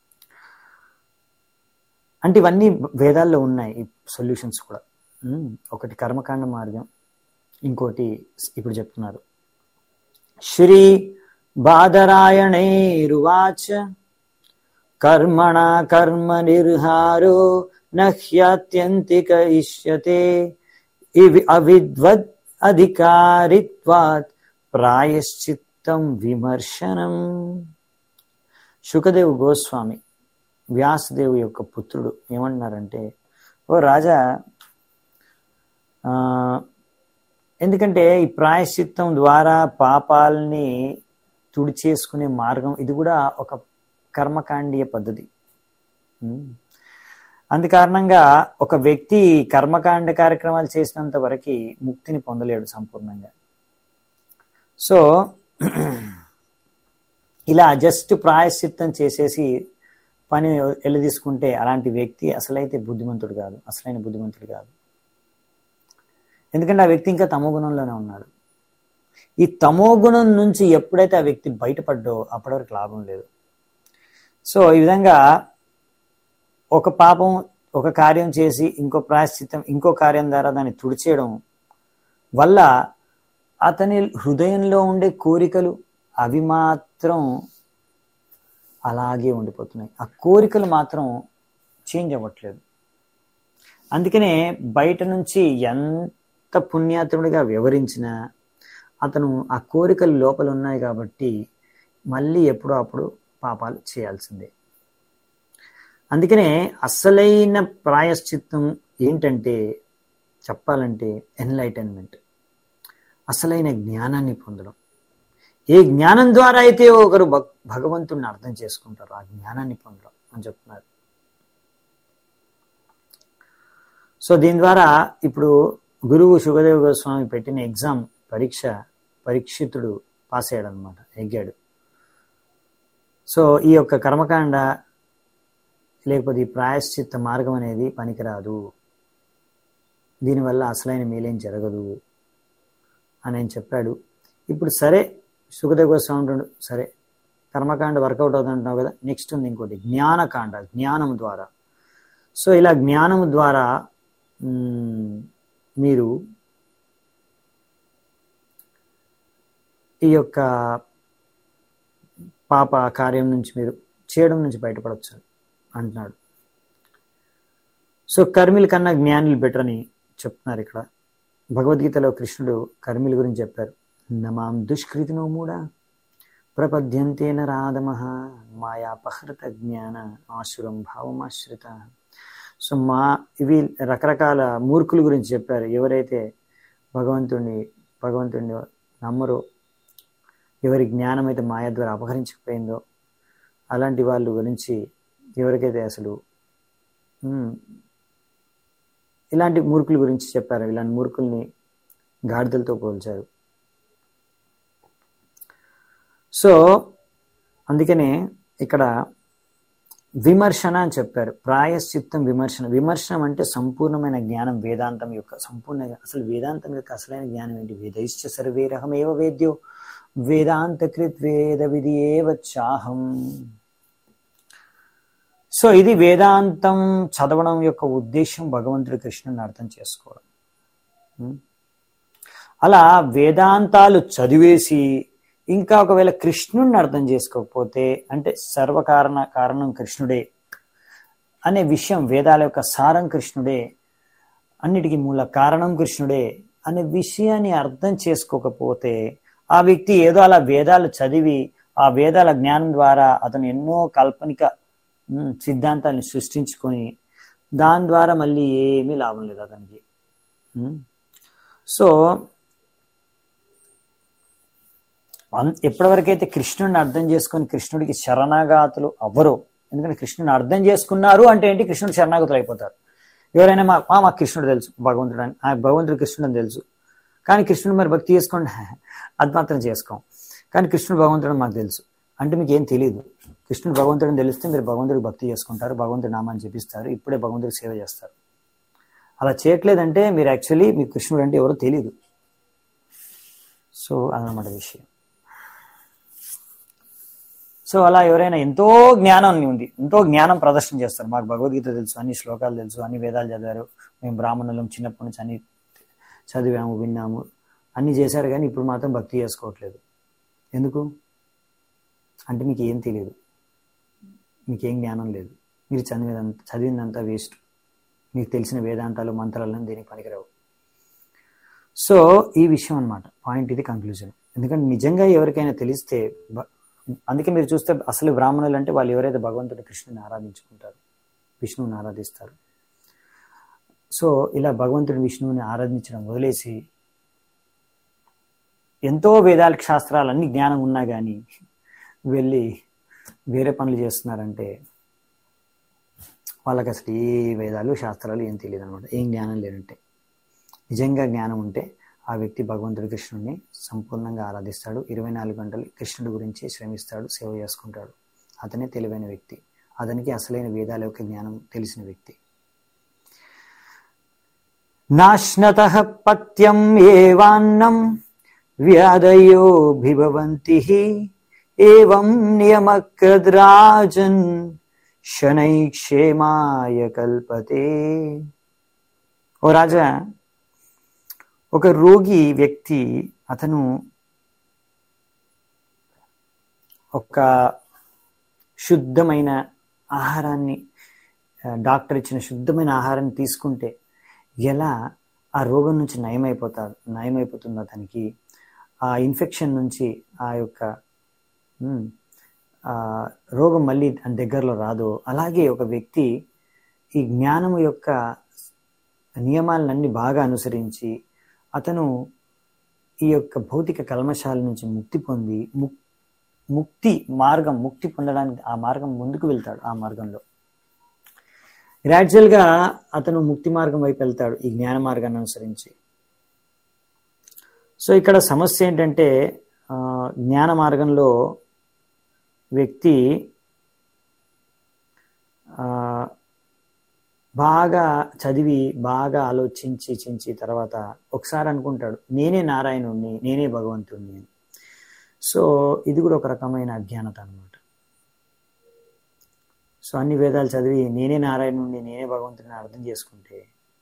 అంటే ఇవన్నీ వేదాల్లో ఉన్నాయి ఈ సొల్యూషన్స్ కూడా ఉమ్, ఒకటి కర్మకాండ మార్గం ఇంకోటి ఇప్పుడు చెప్తున్నారు శ్రీ బాదరాయణైరువాచ కర్మణ కర్మ నిర్హారో నహ్యాత్యంతిక ఇష్యతే ఇవి అవిద్వద్ అధికారిత్వాత్ ప్రాయశ్చిత్తం విమర్శనం శుకదేవ్ గోస్వామి వ్యాసదేవు యొక్క పుత్రుడు ఏమంటున్నారంటే ఓ రాజా ఆ, ఎందుకంటే ఈ ప్రాయశ్చిత్తం ద్వారా పాపాలని తుడిచేసుకునే మార్గం ఇది కూడా ఒక కర్మకాండీయ పద్ధతి ఉమ్. అందు కారణంగా ఒక వ్యక్తి కర్మకాండ కార్యక్రమాలు చేసినంత వరకు ముక్తిని పొందలేడు సంపూర్ణంగా సో ఇలా జస్ట్ ప్రాయశ్చిత్తం చేసేసి పని వెళ్ళి తీసుకుంటే అలాంటి వ్యక్తి అసలైతే బుద్ధిమంతుడు కాదు అసలైన బుద్ధిమంతుడు కాదు ఎందుకంటే ఆ వ్యక్తి ఇంకా తమో గుణంలోనే ఉన్నాడు ఈ తమో గుణం నుంచి ఎప్పుడైతే ఆ వ్యక్తి బయటపడ్డో అప్పటి వరకు లాభం లేదు సో ఈ విధంగా ఒక పాపం ఒక కార్యం చేసి ఇంకో ప్రాయశ్చిత్తం ఇంకో కార్యం ద్వారా దాన్ని తుడిచేయడం వల్ల అతని హృదయంలో ఉండే కోరికలు అవి మాత్రం అలాగే ఉండిపోతున్నాయి ఆ కోరికలు మాత్రం చేంజ్ అవ్వట్లేదు అందుకనే బయట నుంచి ఎంత పుణ్యాత్ముడిగా వివరించినా అతను ఆ కోరికలు లోపల ఉన్నాయి కాబట్టి మళ్ళీ ఎప్పుడో అప్పుడు పాపాలు చేయాల్సిందే అందుకనే అసలైన ప్రాయశ్చిత్తం ఏంటంటే చెప్పాలంటే ఎన్లైటన్మెంట్ అసలైన జ్ఞానాన్ని పొందడం ఏ జ్ఞానం ద్వారా అయితే ఒకరు భక్- భగవంతుడిని అర్థం చేసుకుంటారో ఆ జ్ఞానాన్ని పొందడం అని చెప్తున్నారు సో దీని ద్వారా ఇప్పుడు గురువు సుఖదేవ గోస్వామి పెట్టిన ఎగ్జామ్ పరీక్ష పరీక్షితుడు పాస్ అయ్యాడు అనమాట ఎగ్గాడు సో ఈ యొక్క కర్మకాండ లేకపోతే ఈ ప్రాయశ్చిత్త మార్గం అనేది పనికిరాదు దీనివల్ల అసలైన మేలేం జరగదు అని ఆయన చెప్పాడు ఇప్పుడు సరే సుఖదేవ గోస్వామి అంటుండు సరే కర్మకాండ వర్కౌట్ అవుతుంటున్నావు కదా నెక్స్ట్ ఉంది ఇంకోటి జ్ఞానకాండ జ్ఞానం ద్వారా సో ఇలా జ్ఞానం ద్వారా మ్, మీరు ఈ యొక్క పాప కార్యం నుంచి మీరు చేయడం నుంచి బయటపడవచ్చు అంటున్నాడు సో కర్మిల కన్నా జ్ఞానులు బెటర్ అని చెప్తున్నారు ఇక్కడ భగవద్గీతలో కృష్ణుడు కర్మిల గురించి చెప్పారు నమాం దుష్కృతినో మూడా ప్రపద్యంతేన రాధమ మాయాపహృత జ్ఞాన ఆసురం భావమాశ్రిత సో మా ఇవి రకరకాల మూర్ఖుల గురించి చెప్పారు ఎవరైతే భగవంతుడిని భగవంతుడిని నమ్మరో ఎవరి జ్ఞానం అయితే మాయ ద్వారా అపహరించకపోయిందో అలాంటి వాళ్ళ గురించి ఎవరికైతే అసలు ఉమ్, ఇలాంటి మూర్ఖుల గురించి చెప్పారు ఇలాంటి మూర్ఖుల్ని గాడిదలతో పోల్చారు సో అందుకనే ఇక్కడ విమర్శన అని చెప్పారు ప్రాయశ్చిత్తం విమర్శన విమర్శనం అంటే సంపూర్ణమైన జ్ఞానం వేదాంతం యొక్క సంపూర్ణ అసలు వేదాంతం యొక్క అసలైన జ్ఞానం ఏంటి వేదైశ్చ సర్వేరహమేవ వేద్యో వేదాంతకృత్ వేద విధి ఏవ చాహం సో ఇది వేదాంతం చదవడం యొక్క ఉద్దేశం భగవంతుడి కృష్ణుని అర్థం చేసుకోవడం ఉం? అలా వేదాంతాలు చదివేసి ఇంకా ఒకవేళ కృష్ణుడిని అర్థం చేసుకోకపోతే అంటే సర్వకారణ కారణం కృష్ణుడే అనే విషయం వేదాల యొక్క సారం కృష్ణుడే అన్నిటికీ మూల కారణం కృష్ణుడే అనే విషయాన్ని అర్థం చేసుకోకపోతే ఆ వ్యక్తి ఏదో అలా వేదాలు చదివి ఆ వేదాల జ్ఞానం ద్వారా అతను ఎన్నో కాల్పనిక ఉమ్, సిద్ధాంతాలను సృష్టించుకొని దాని ద్వారా మళ్ళీ ఏమీ లాభం లేదు అతనికి ఉమ్. సో అన్- ఎప్పటివరకైతే కృష్ణుడిని అర్థం చేసుకొని కృష్ణుడికి శరణాగాతులు అవ్వరు ఎందుకంటే కృష్ణుని అర్థం చేసుకున్నారు అంటే ఏంటి కృష్ణుడు శరణాగతులు అయిపోతారు ఎవరైనా మా మా మాకు కృష్ణుడు తెలుసు భగవంతుడు అని ఆ భగవంతుడు కృష్ణుడు అని తెలుసు కానీ కృష్ణుడు మరి భక్తి చేసుకోండి అది మాత్రం చేసుకోం కానీ కృష్ణుడు భగవంతుడు అని మాకు తెలుసు అంటే మీకు ఏం తెలియదు కృష్ణుడు భగవంతుడిని తెలిస్తే మీరు భగవంతుడికి భక్తి చేసుకుంటారు భగవంతుడి నామాన్ని జపిస్తారు ఇప్పుడే భగవంతుడికి సేవ చేస్తారు అలా చేయట్లేదంటే మీరు యాక్చువల్లీ మీకు కృష్ణుడు అంటే ఎవరో తెలియదు సో అదనమాట విషయం సో అలా ఎవరైనా ఎంతో జ్ఞానం ఉంది ఎంతో జ్ఞానం ప్రదర్శన చేస్తారు మాకు భగవద్గీత తెలుసు అన్ని శ్లోకాలు తెలుసు అన్ని వేదాలు చదివారు మేము బ్రాహ్మణులం చిన్నప్పటి నుంచి అన్ని చదివాము విన్నాము అన్ని చేశారు కానీ ఇప్పుడు మాత్రం భక్తి చేసుకోవట్లేదు ఎందుకు అంటే మీకు ఏం తెలియదు మీకేం జ్ఞానం లేదు మీరు చదివినంత చదివిందంతా వేస్ట్ మీకు తెలిసిన వేదాంతాలు మంత్రాలను దీనికి పనికిరావు సో ఈ విషయం అన్నమాట పాయింట్ ఇది కంక్లూజన్ ఎందుకంటే నిజంగా ఎవరికైనా తెలిస్తే బ- అందుకే మీరు చూస్తే అసలు బ్రాహ్మణులు అంటే వాళ్ళు ఎవరైతే భగవంతుడి కృష్ణుని ఆరాధించుకుంటారు విష్ణువుని ఆరాధిస్తారు సో ఇలా భగవంతుడి విష్ణువుని ఆరాధించడం వదిలేసి ఎంతో వేదాల శాస్త్రాలు అన్ని జ్ఞానం ఉన్నా కానీ వెళ్ళి వేరే పనులు చేస్తున్నారంటే వాళ్ళకి అసలు ఏ వేదాలు శాస్త్రాలు ఏం తెలియదు అనమాట ఏం జ్ఞానం లేనంటే నిజంగా జ్ఞానం ఉంటే ఆ వ్యక్తి భగవంతుడి కృష్ణుడిని సంపూర్ణంగా ఆరాధిస్తాడు ఇరవై నాలుగు గంటలు కృష్ణుడి గురించి శ్రమిస్తాడు సేవ చేసుకుంటాడు అతనే తెలివైన వ్యక్తి అతనికి అసలైన వేదాల యొక్క జ్ఞానం తెలిసిన వ్యక్తి నాశ్నత పత్యం ఏవాన్నం వ్యాధయోభిభవంతి ఏం నియమకద్రాజన్ శనై క్షేమాయ కల్పతే ఓ రాజా ఒక రోగి వ్యక్తి అతను ఒక శుద్ధమైన ఆహారాన్ని ఆ, డాక్టర్ ఇచ్చిన శుద్ధమైన ఆహారాన్ని తీసుకుంటే ఎలా ఆ రోగం నుంచి నయమైపోతాడు నయమైపోతుంది అతనికి ఆ ఇన్ఫెక్షన్ నుంచి ఆ యొక్క ఉమ్, ఆ రోగం మళ్ళీ తన దగ్గరలో రాదు అలాగే ఒక వ్యక్తి ఈ జ్ఞానము యొక్క నియమాలన్నీ బాగా అనుసరించి అతను ఈ యొక్క భౌతిక కల్మశాల నుంచి ముక్తి పొంది ముక్ ముక్తి మార్గం ముక్తి పొందడానికి ఆ మార్గం ముందుకు వెళ్తాడు ఆ మార్గంలో గ్రాడ్యువల్గా అతను ముక్తి మార్గం వైపు వెళ్తాడు ఈ జ్ఞాన మార్గాన్ని అనుసరించి సో ఇక్కడ సమస్య ఏంటంటే ఆ, జ్ఞాన మార్గంలో వ్యక్తి ఆ, బాగా చదివి బాగా ఆలోచించి చించి తర్వాత ఒకసారి అనుకుంటాడు నేనే నారాయణుణ్ణి నేనే భగవంతుణ్ణి అని సో ఇది కూడా ఒక రకమైన అజ్ఞానత అనమాట సో అన్ని వేదాలు చదివి నేనే నారాయణుడిని నేనే భగవంతుడిని అర్థం చేసుకుంటే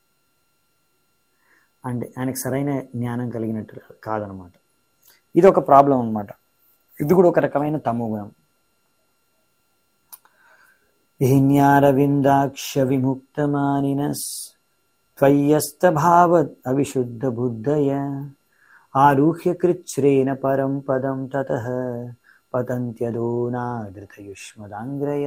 అంటే ఆయనకు సరైన జ్ఞానం కలిగినట్టు కాదనమాట ఇది ఒక ప్రాబ్లం అనమాట ఇది కూడా ఒక రకమైన తమో గుణం హిన్యారవిందాక్ష విముక్తమానినస్ త్వయ్యస్తభావత్ అవిశుద్ధ బుద్ధయ ఆరుహ్య కృచ్ఛ్రేణ పరం పదం తత పతంత్యదోనాదృతయుష్మదాంగ్రయ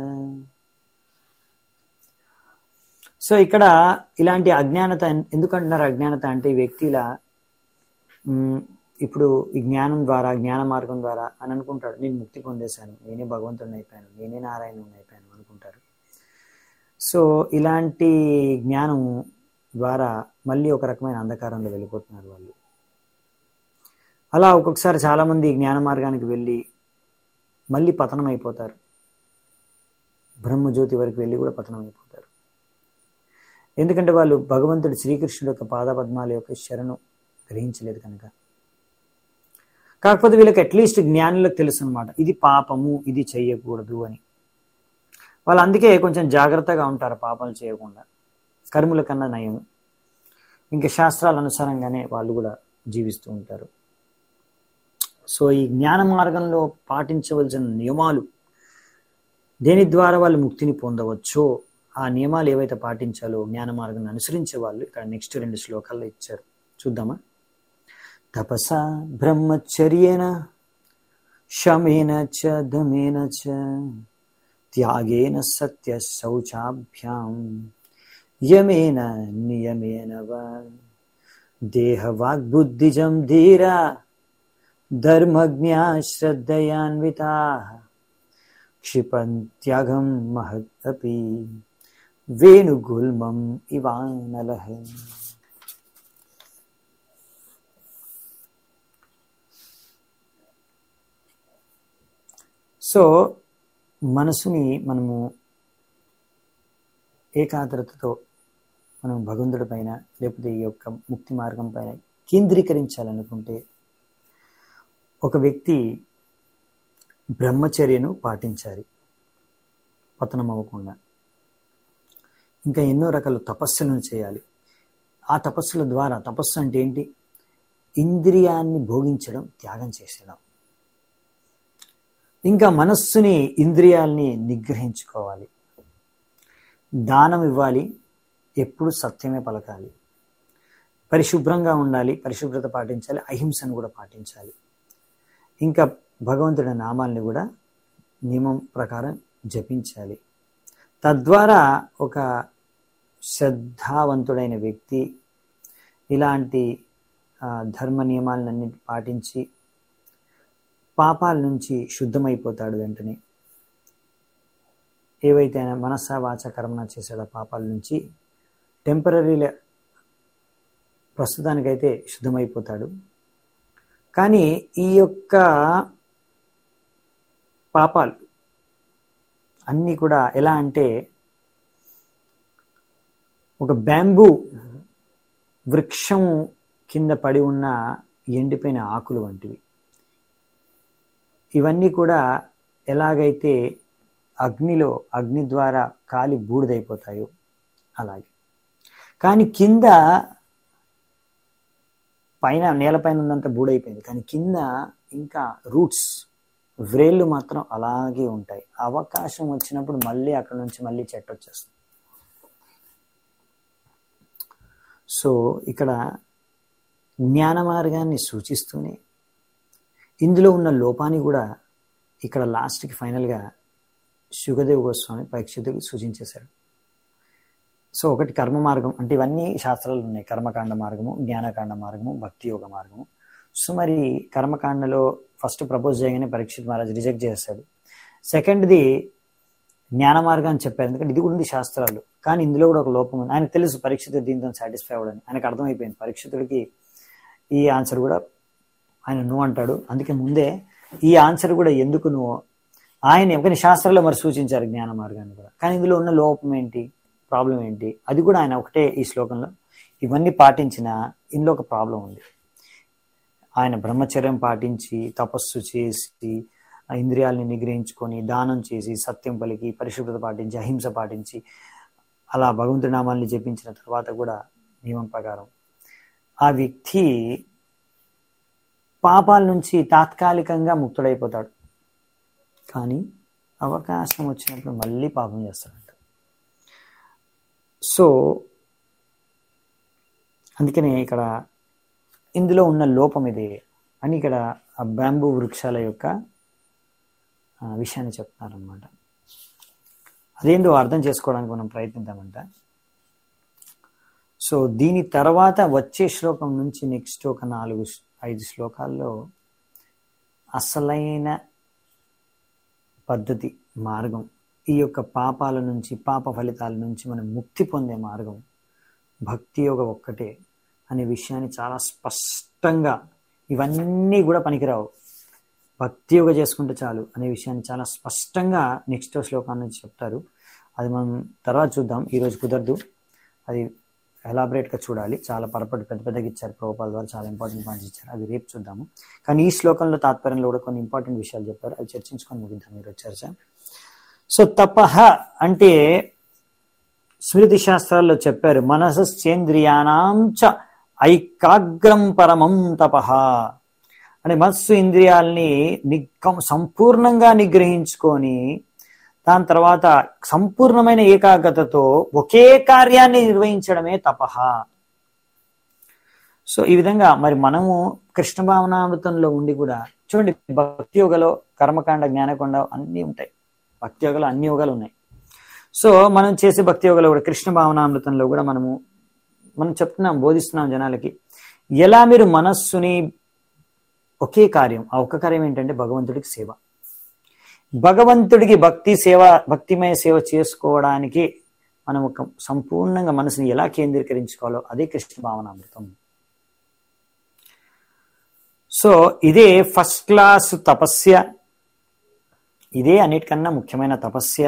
సో ఇక్కడ ఇలాంటి అజ్ఞానత ఎందుకంటున్నారు అజ్ఞానత అంటే ఈ వ్యక్తిలా మ్, ఇప్పుడు ఈ జ్ఞానం ద్వారా జ్ఞాన మార్గం ద్వారా అని అనుకుంటాడు నేను ముక్తి పొందేశాను నేనే భగవంతుడిని అయిపోయాను నేనే నారాయణుని అయిపోయాను అనుకుంటారు సో ఇలాంటి జ్ఞానం ద్వారా మళ్ళీ ఒక రకమైన అంధకారంలో వెళ్ళిపోతున్నారు వాళ్ళు అలా ఒక్కొక్కసారి చాలామంది జ్ఞాన మార్గానికి వెళ్ళి మళ్ళీ పతనం అయిపోతారు బ్రహ్మజ్యోతి వరకు వెళ్ళి కూడా పతనం అయిపోతారు ఎందుకంటే వాళ్ళు భగవంతుడు శ్రీకృష్ణుడు యొక్క పాదపద్మాల యొక్క శరణు గ్రహించలేదు కనుక కాకపోతే వీళ్ళకి అట్లీస్ట్ జ్ఞానులకు తెలుసు అనమాట ఇది పాపము ఇది చెయ్యకూడదు అని వాళ్ళు అందుకే కొంచెం జాగ్రత్తగా ఉంటారు పాపాలు చేయకుండా కర్ముల కన్నా నయం ఇంకా శాస్త్రాల అనుసారంగానే వాళ్ళు కూడా జీవిస్తూ ఉంటారు సో ఈ జ్ఞాన మార్గంలో పాటించవలసిన నియమాలు దేని ద్వారా వాళ్ళు ముక్తిని పొందవచ్చో ఆ నియమాలు ఏవైతే పాటించాలో జ్ఞాన మార్గాన్ని అనుసరించే వాళ్ళు ఇక్కడ నెక్స్ట్ రెండు శ్లోకాల్లో ఇచ్చారు చూద్దామా తపస బ్రహ్మచర్యేన శమేన చ దమేన చ త్యాగేన సత్య శౌచాభ్యాం యమేన నియమేన వా దేహవాగ్బుద్ధిజం ధీరా ధర్మజ్ఞా శ్రద్ధయాన్వితా క్షిపంత్యగం మహదపి వేణుగుల్మం ఇవానలః సో మనసుని మనము ఏకాగ్రతతో మనం భగవంతుడి పైన లేకపోతే ఈ యొక్క ముక్తి మార్గం పైన కేంద్రీకరించాలనుకుంటే ఒక వ్యక్తి బ్రహ్మచర్యను పాటించాలి పతనం అవ్వకుండా ఇంకా ఎన్నో రకాల తపస్సులను చేయాలి ఆ తపస్సుల ద్వారా తపస్సు అంటే ఏంటి ఇంద్రియాన్ని భోగించడం త్యాగం చేసేయడం ఇంకా మనస్సుని ఇంద్రియాల్ని నిగ్రహించుకోవాలి దానం ఇవ్వాలి ఎప్పుడు సత్యమే పలకాలి పరిశుభ్రంగా ఉండాలి పరిశుభ్రత పాటించాలి అహింసను కూడా పాటించాలి ఇంకా భగవంతుడి నామాల్ని కూడా నియమం ప్రకారం జపించాలి తద్వారా ఒక శ్రద్ధావంతుడైన వ్యక్తి ఇలాంటి ఆ, ధర్మ నియమాలన్నీ పాటించి పాపాల నుంచి శుద్ధమైపోతాడు వెంటనే ఏవైతే ఆయన మనస వాచ కర్మన చేశాడో ఆ పాపాల నుంచి టెంపరీలే ప్రస్తుతానికైతే శుద్ధమైపోతాడు కానీ ఈ యొక్క పాపాలు అన్నీ కూడా ఎలా అంటే ఒక బ్యాంబూ వృక్షం కింద పడి ఉన్న ఎండిపోయిన ఆకులు వంటివి ఇవన్నీ కూడా ఎలాగైతే అగ్నిలో అగ్ని ద్వారా కాలి బూడిదైపోతాయో అలాగే కానీ కింద పైన నేలపైన ఉన్నంత బూడైపోయింది కానీ కింద ఇంకా రూట్స్ వ్రేళ్ళు మాత్రం అలాగే ఉంటాయి అవకాశం వచ్చినప్పుడు మళ్ళీ అక్కడ నుంచి మళ్ళీ చెట్టు వచ్చేస్తుంది సో ఇక్కడ జ్ఞాన మార్గాన్ని సూచిస్తూనే ఇందులో ఉన్న లోపాన్ని కూడా ఇక్కడ లాస్ట్కి ఫైనల్గా శుగదేవ్ గోస్వామి పరీక్షితుడికి సూచించేశాడు సో ఒకటి కర్మ మార్గం అంటే ఇవన్నీ శాస్త్రాలు ఉన్నాయి కర్మకాండ మార్గము జ్ఞానకాండ మార్గము భక్తి యోగ మార్గము సో మరి కర్మకాండలో ఫస్ట్ ప్రపోజ్ చేయగానే పరీక్షిత్ మహారాజ్ రిజెక్ట్ చేశాడు సెకండ్ది జ్ఞాన మార్గం అని చెప్పారు ఎందుకంటే ఇది కూడా ఉంది శాస్త్రాలు కానీ ఇందులో కూడా ఒక లోపం ఉంది ఆయనకు తెలుసు పరీక్షితుడు దీంతో సాటిస్ఫై అవ్వడని ఆయనకు అర్థమైపోయింది పరీక్షితుడికి ఈ ఆన్సర్ కూడా ఆయన నువ్వు అంటాడు అందుకే ముందే ఈ ఆన్సర్ కూడా ఎందుకు నువ్వు ఆయన కానీ శాస్త్రాల్లో మరి సూచించారు జ్ఞాన మార్గాన్ని కూడా కానీ ఇందులో ఉన్న లోపం ఏంటి ప్రాబ్లం ఏంటి అది కూడా ఆయన ఒకటే ఈ శ్లోకంలో ఇవన్నీ పాటించిన ఇందులో ఒక ప్రాబ్లం ఉంది ఆయన బ్రహ్మచర్యం పాటించి తపస్సు చేసి ఆ ఇంద్రియాలని నిగ్రహించుకొని దానం చేసి సత్యం పలికి పరిశుభ్రత పాటించి అహింస పాటించి అలా భగవంతుడి నామాల్ని జపించిన తర్వాత కూడా నియమం ప్రకారం ఆ వ్యక్తి పాపాల నుంచి తాత్కాలికంగా ముక్తుడైపోతాడు కానీ అవకాశం వచ్చినప్పుడు మళ్ళీ పాపం చేస్తాడంట సో అందుకనే ఇక్కడ ఇందులో ఉన్న లోపం ఇదే అని ఇక్కడ ఆ బ్యాంబూ వృక్షాల యొక్క ఆ, విషయాన్ని చెప్తున్నారనమాట అదేందో అర్థం చేసుకోవడానికి మనం ప్రయత్నిద్దామంట సో దీని తర్వాత వచ్చే శ్లోకం నుంచి నెక్స్ట్ ఒక నాలుగు ఐదు శ్లోకాల్లో అసలైన పద్ధతి మార్గం ఈ యొక్క పాపాల నుంచి పాప ఫలితాల నుంచి మనం ముక్తి పొందే మార్గం భక్తి యోగ ఒక్కటే అనే విషయాన్ని చాలా స్పష్టంగా ఇవన్నీ కూడా పనికిరావు భక్తి యోగ చేసుకుంటే చాలు అనే విషయాన్ని చాలా స్పష్టంగా నెక్స్ట్ శ్లోకాన్ని నుంచి చెప్తారు అది మనం తర్వాత చూద్దాం ఈరోజు కుదరదు అది ఎలాబరేట్గా చూడాలి చాలా పరపటి పెద్ద పెద్దగా ఇచ్చారు ప్రభుపాల ద్వారా చాలా ఇంపార్టెంట్ పాయింట్స్ ఇచ్చారు అది రేపు చూద్దాము కానీ ఈ శ్లోకంలో తాత్పర్యంలో కూడా కొన్ని ఇంపార్టెంట్ విషయాలు చెప్పారు అవి చర్చించుకొని ముగిద్దాం మీరు చర్చ సో తపహ అంటే స్మృతి శాస్త్రాల్లో చెప్పారు మనసశ్చేంద్రియానాం చ ఐకాగ్రం పరమం తపహ అంటే మనస్సు ఇంద్రియాల్ని నిగ్గం సంపూర్ణంగా నిగ్రహించుకొని దాని తర్వాత సంపూర్ణమైన ఏకాగ్రతతో ఒకే కార్యాన్ని నిర్వహించడమే తపహ సో ఈ విధంగా మరి మనము కృష్ణ భావనామృతంలో ఉండి కూడా చూడండి భక్తి యోగలో కర్మకాండ జ్ఞానకొండ అన్నీ ఉంటాయి భక్తి యోగలో అన్ని యోగాలు ఉన్నాయి సో మనం చేసే భక్తి యోగలో కూడా కృష్ణ భావనామృతంలో కూడా మనము మనం చెప్తున్నాం బోధిస్తున్నాం జనాలకి ఎలా మీరు మనస్సుని ఒకే కార్యం ఆ ఒక్క కార్యం ఏంటంటే భగవంతుడికి సేవ భగవంతుడికి భక్తి సేవ భక్తిమయ సేవ చేసుకోవడానికి మనం ఒక సంపూర్ణంగా మనసుని ఎలా కేంద్రీకరించుకోవాలో అదే కృష్ణ భావనామృతం సో ఇదే ఫస్ట్ క్లాస్ తపస్య ఇదే అన్నిటికన్నా ముఖ్యమైన తపస్య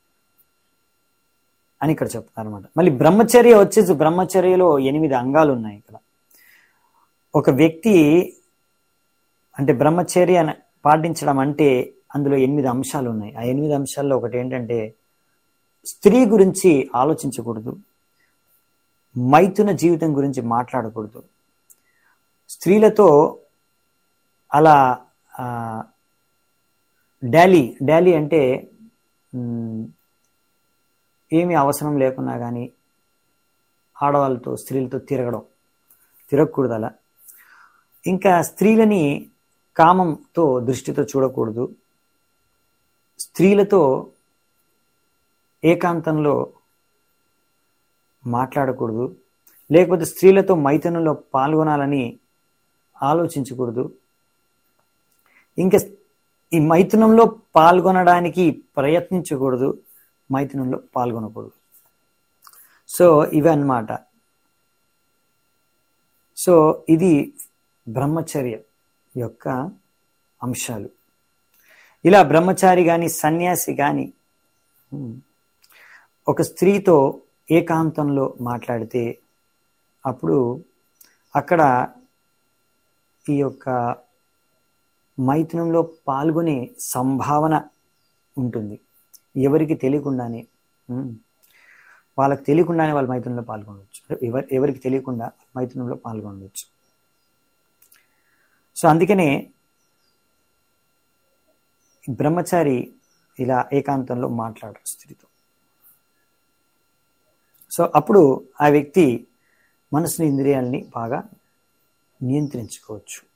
అని ఇక్కడ చెప్తారు అనమాట మళ్ళీ బ్రహ్మచర్య వచ్చేసి బ్రహ్మచర్యలో ఎనిమిది అంగాలు ఉన్నాయి ఇక్కడ ఒక వ్యక్తి అంటే బ్రహ్మచర్య పాటించడం అంటే అందులో ఎనిమిది అంశాలు ఉన్నాయి ఆ ఎనిమిది అంశాల్లో ఒకటి ఏంటంటే స్త్రీ గురించి ఆలోచించకూడదు మైథున జీవితం గురించి మాట్లాడకూడదు స్త్రీలతో అలా ఆ, డాలీ డాలీ అంటే మ్, ఏమీ అవసరం లేకున్నా కానీ ఆడవాళ్ళతో స్త్రీలతో తిరగడం తిరగకూడదు అలా ఇంకా స్త్రీలని కామంతో దృష్టితో చూడకూడదు స్త్రీలతో ఏకాంతంలో మాట్లాడకూడదు లేకపోతే స్త్రీలతో మైథునంలో పాల్గొనాలని ఆలోచించకూడదు ఇంకా ఈ మైథునంలో పాల్గొనడానికి ప్రయత్నించకూడదు మైథునంలో పాల్గొనకూడదు సో ఇవి అన్నమాట సో ఇది బ్రహ్మచర్య యొక్క అంశాలు ఇలా బ్రహ్మచారి కానీ సన్యాసి కానీ ఒక స్త్రీతో ఏకాంతంలో మాట్లాడితే అప్పుడు అక్కడ ఈ యొక్క మైథునంలో పాల్గొనే సంభావన ఉంటుంది ఎవరికి తెలియకుండానే ఉమ్, వాళ్ళకి తెలియకుండానే వాళ్ళ మైథునంలో పాల్గొనవచ్చు ఎవరి ఎవరికి తెలియకుండా మైథునంలో పాల్గొనవచ్చు సో అందుకనే బ్రహ్మచారి ఇలా ఏకాంతంలో మాట్లాడరు స్త్రీతో సో అప్పుడు ఆ వ్యక్తి మనసుని ఇంద్రియాలని బాగా నియంత్రించుకోవచ్చు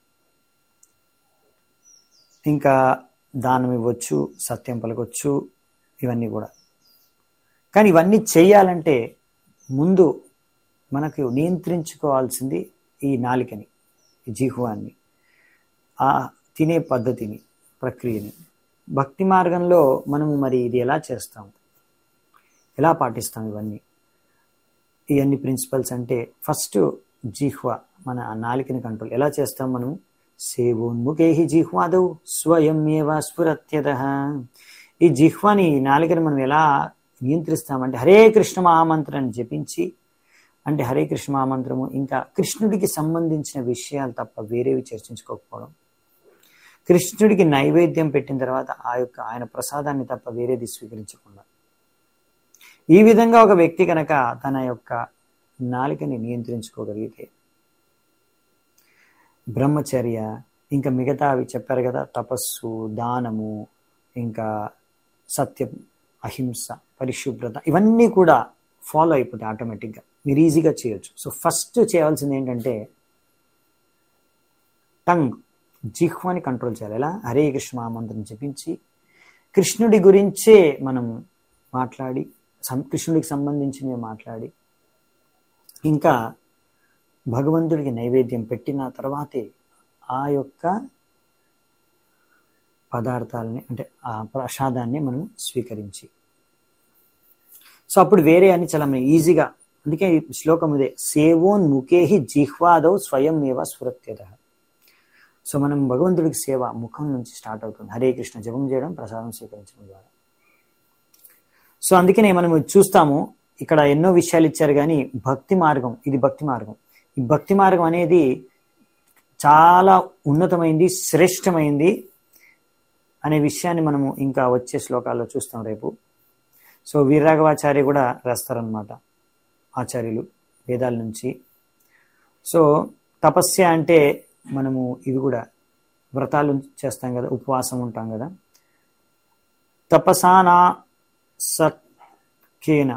ఇంకా దానం ఇవ్వచ్చు సత్యం పలకొచ్చు ఇవన్నీ కూడా కానీ ఇవన్నీ చేయాలంటే ముందు మనకు నియంత్రించుకోవాల్సింది ఈ నాలికని ఈ జీహ్వాన్ని ఆ తినే పద్ధతిని ప్రక్రియని భక్తి మార్గంలో మనం మరి ఇది ఎలా చేస్తాం ఎలా పాటిస్తాం ఇవన్నీ ఇవన్నీ ప్రిన్సిపల్స్ అంటే ఫస్ట్ జిహ్వ మన ఆ నాలికని కంట్రోల్ ఎలా చేస్తాం మనం సేవోన్ముఖే జిహ్వాదౌ స్వయం ఏవ స్ఫురత్యత ఈ జిహ్వాని ఈ నాలికని మనం ఎలా నియంత్రిస్తామంటే హరే కృష్ణ మహామంత్రాన్ని జపించి అంటే హరే కృష్ణ మహామంత్రము ఇంకా కృష్ణుడికి సంబంధించిన విషయాలు తప్ప వేరేవి చర్చించుకోకపోవడం కృష్ణుడికి నైవేద్యం పెట్టిన తర్వాత ఆ యొక్క ఆయన ప్రసాదాన్ని తప్ప వేరేది స్వీకరించకుండా ఈ విధంగా ఒక వ్యక్తి కనుక తన యొక్క నాలికని నియంత్రించుకోగలిగితే బ్రహ్మచర్య ఇంకా మిగతా అవి చెప్పారు కదా తపస్సు దానము ఇంకా సత్యం అహింస పరిశుభ్రత ఇవన్నీ కూడా ఫాలో అయిపోతాయి ఆటోమేటిక్గా మీరు ఈజీగా చేయొచ్చు సో ఫస్ట్ చేయాల్సింది ఏంటంటే టంగ్ జిహ్వాని కంట్రోల్ చేయాలి ఎలా హరే కృష్ణ మంత్రం జపించి కృష్ణుడి గురించే మనం మాట్లాడి సం కృష్ణుడికి సంబంధించినవి మాట్లాడి ఇంకా భగవంతుడికి నైవేద్యం పెట్టిన తర్వాతే ఆ యొక్క పదార్థాలని అంటే ఆ ప్రసాదాన్ని మనం స్వీకరించి సో అప్పుడు వేరే అని చాలా మనం ఈజీగా అందుకే ఈ శ్లోకం ఇదే సేవోన్ ముఖేహి జిహ్వాదౌ స్వయం ఏవ స్ఫురత్యత సో మనం భగవంతుడికి సేవ ముఖం నుంచి స్టార్ట్ అవుతుంది హరే కృష్ణ జపం చేయడం ప్రసాదం స్వీకరించడం ద్వారా సో అందుకనే మనం చూస్తాము ఇక్కడ ఎన్నో విషయాలు ఇచ్చారు కానీ భక్తి మార్గం ఇది భక్తి మార్గం ఈ భక్తి మార్గం అనేది చాలా ఉన్నతమైంది శ్రేష్టమైంది అనే విషయాన్ని మనము ఇంకా వచ్చే శ్లోకాల్లో చూస్తాం రేపు సో వీరరాఘవాచార్య కూడా రాస్తారనమాట ఆచార్యులు వేదాల నుంచి సో తపస్య అంటే మనము ఇవి కూడా వ్రతాలు చేస్తాం కదా ఉపవాసం ఉంటాం కదా తపసానా సత్కేన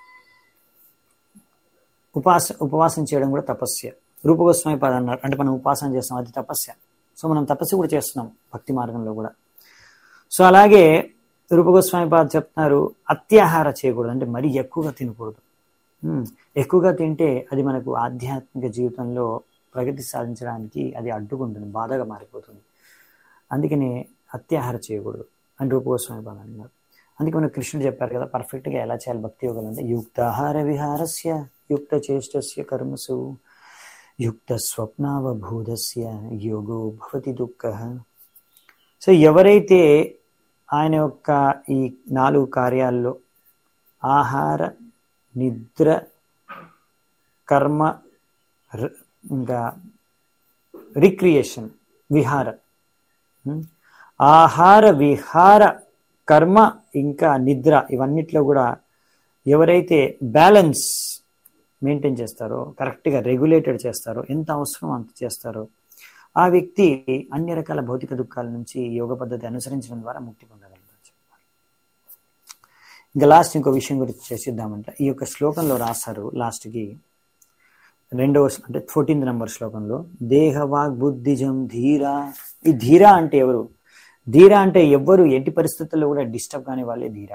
ఉపాస ఉపవాసం చేయడం కూడా తపస్య రూపగోస్వామి పద అన్నారు అంటే మనం ఉపాసన చేస్తాం అది తపస్య సో మనం తపస్సు కూడా చేస్తున్నాం భక్తి మార్గంలో కూడా సో అలాగే రూపగోస్వామి పాద చెప్తున్నారు అత్యాహార చేయకూడదు అంటే మరీ ఎక్కువగా తినకూడదు ఎక్కువగా తింటే అది మనకు ఆధ్యాత్మిక జీవితంలో ప్రగతి సాధించడానికి అది అడ్డుకుంటుంది బాధగా మారిపోతుంది అందుకని అత్యాహార చేయకూడదు అని రూపగోస్వామి పాద అన్నారు అందుకే మన కృష్ణుడు చెప్పారు కదా పర్ఫెక్ట్గా ఎలా చేయాలి భక్తి యోగాలు అంటే యుక్తాహార విహారస్య యుక్త చేష్టస్య కర్మసు యుక్త స్వప్నావభూతస్య యోగో భవతి దుఃఖ సో ఎవరైతే ఆయన యొక్క ఈ నాలుగు కార్యాల్లో ఆహార నిద్ర కర్మ ఇంకా రిక్రియేషన్ విహార ఆహార విహార కర్మ ఇంకా నిద్ర ఇవన్నిట్లో కూడా ఎవరైతే బ్యాలెన్స్ మెయింటైన్ చేస్తారో కరెక్ట్గా రెగ్యులేటెడ్ చేస్తారో ఎంత అవసరం అంత చేస్తారో ఆ వ్యక్తి అన్ని రకాల భౌతిక దుఃఖాల నుంచి యోగ పద్ధతి అనుసరించడం ద్వారా ముక్తి పొందగలుగుతారు ఇంకా లాస్ట్ ఇంకో విషయం గురించి చేసిద్దామంట ఈ యొక్క శ్లోకంలో రాశారు లాస్ట్కి రెండవ అంటే ఫోర్టీన్త్ నెంబర్ శ్లోకంలో దేహవాగ్ బుద్ధిజం ధీర ఈ ధీర అంటే ఎవరు ధీర అంటే ఎవ్వరు ఎట్టి పరిస్థితుల్లో కూడా డిస్టర్బ్ కాని వాళ్ళే ధీర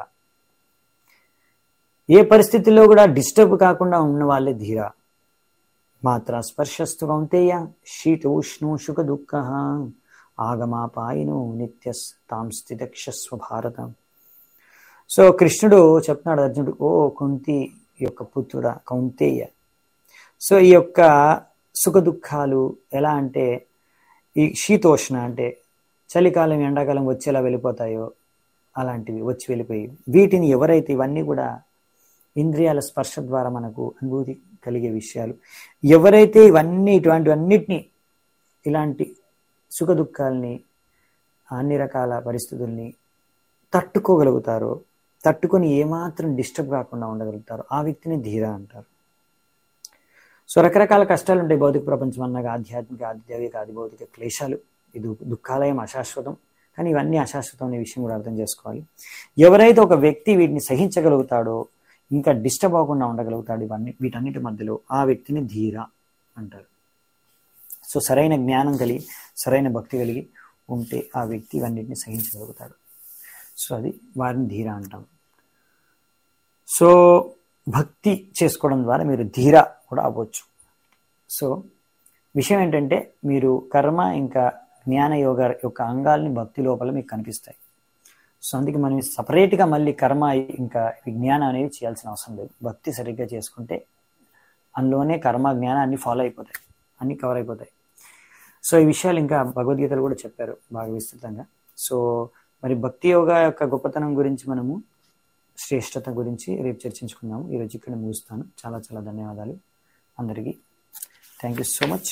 ఏ పరిస్థితుల్లో కూడా డిస్టర్బ్ కాకుండా ఉన్న వాళ్ళే ధీర మాత్ర స్పర్శస్తు కౌంతేయ శీత ఉష్ణు సుఖ దుఃఖ ఆగమాపాయను నిత్య తాం స్థితక్షస్వ భారత సో కృష్ణుడు చెప్తున్నాడు అర్జునుడు ఓ కుంతి యొక్క పుత్రుడ కౌంతేయ సో ఈ యొక్క సుఖ దుఃఖాలు ఎలా అంటే ఈ శీతోష్ణ అంటే చలికాలం ఎండాకాలం వచ్చేలా వెళ్ళిపోతాయో అలాంటివి వచ్చి వెళ్ళిపోయి వీటిని ఎవరైతే ఇవన్నీ కూడా ఇంద్రియాల స్పర్శ ద్వారా మనకు అనుభూతి కలిగే విషయాలు ఎవరైతే ఇవన్నీ ఇటువంటివన్నిటినీ ఇలాంటి సుఖ దుఃఖాలని అన్ని రకాల పరిస్థితుల్ని తట్టుకోగలుగుతారో తట్టుకొని ఏమాత్రం డిస్టర్బ్ కాకుండా ఉండగలుగుతారో ఆ వ్యక్తిని ధీర అంటారు సో రకరకాల కష్టాలు ఉంటాయి భౌతిక ప్రపంచం అన్నగా ఆధ్యాత్మిక ఆధ్యాత్మిక ఆది భౌతిక క్లేశాలు ఇది దుఃఖాలయం అశాశ్వతం కానీ ఇవన్నీ అశాశ్వతం అనే విషయం కూడా అర్థం చేసుకోవాలి ఎవరైతే ఒక వ్యక్తి వీటిని సహించగలుగుతాడో ఇంకా డిస్టర్బ్ అవ్వకుండా ఉండగలుగుతాడు ఇవన్నీ వీటన్నిటి మధ్యలో ఆ వ్యక్తిని ధీర అంటారు సో సరైన జ్ఞానం కలిగి సరైన భక్తి కలిగి ఉంటే ఆ వ్యక్తి ఇవన్నిటిని సహించగలుగుతాడు సో అది వారిని ధీర అంటాం సో భక్తి చేసుకోవడం ద్వారా మీరు ధీర కూడా అవ్వచ్చు సో విషయం ఏంటంటే మీరు కర్మ ఇంకా జ్ఞాన యోగ యొక్క అంగాల్ని భక్తి లోపల మీకు కనిపిస్తాయి సో అందుకే మనం సపరేట్గా మళ్ళీ కర్మ ఇంకా విజ్ఞానం అనేది చేయాల్సిన అవసరం లేదు భక్తి సరిగ్గా చేసుకుంటే అందులోనే కర్మ జ్ఞానం అన్ని ఫాలో అయిపోతాయి అన్ని కవర్ అయిపోతాయి సో ఈ విషయాలు ఇంకా భగవద్గీతలు కూడా చెప్పారు బాగా విస్తృతంగా సో మరి భక్తి యోగా యొక్క గొప్పతనం గురించి మనము శ్రేష్టత గురించి రేపు చర్చించుకుందాము ఈరోజు ఇక్కడ ముగిస్తాను చాలా చాలా ధన్యవాదాలు అందరికీ thank you so much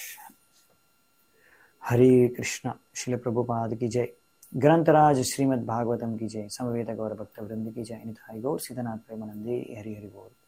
Hare Krishna Srila Prabhupada की जय ग्रंथराज श्रीमद् भागवतम की जय समवेत गौर भक्त वृंद की जय निताई गौर सीधनाथ प्रेमानंदे हरि हरि बोल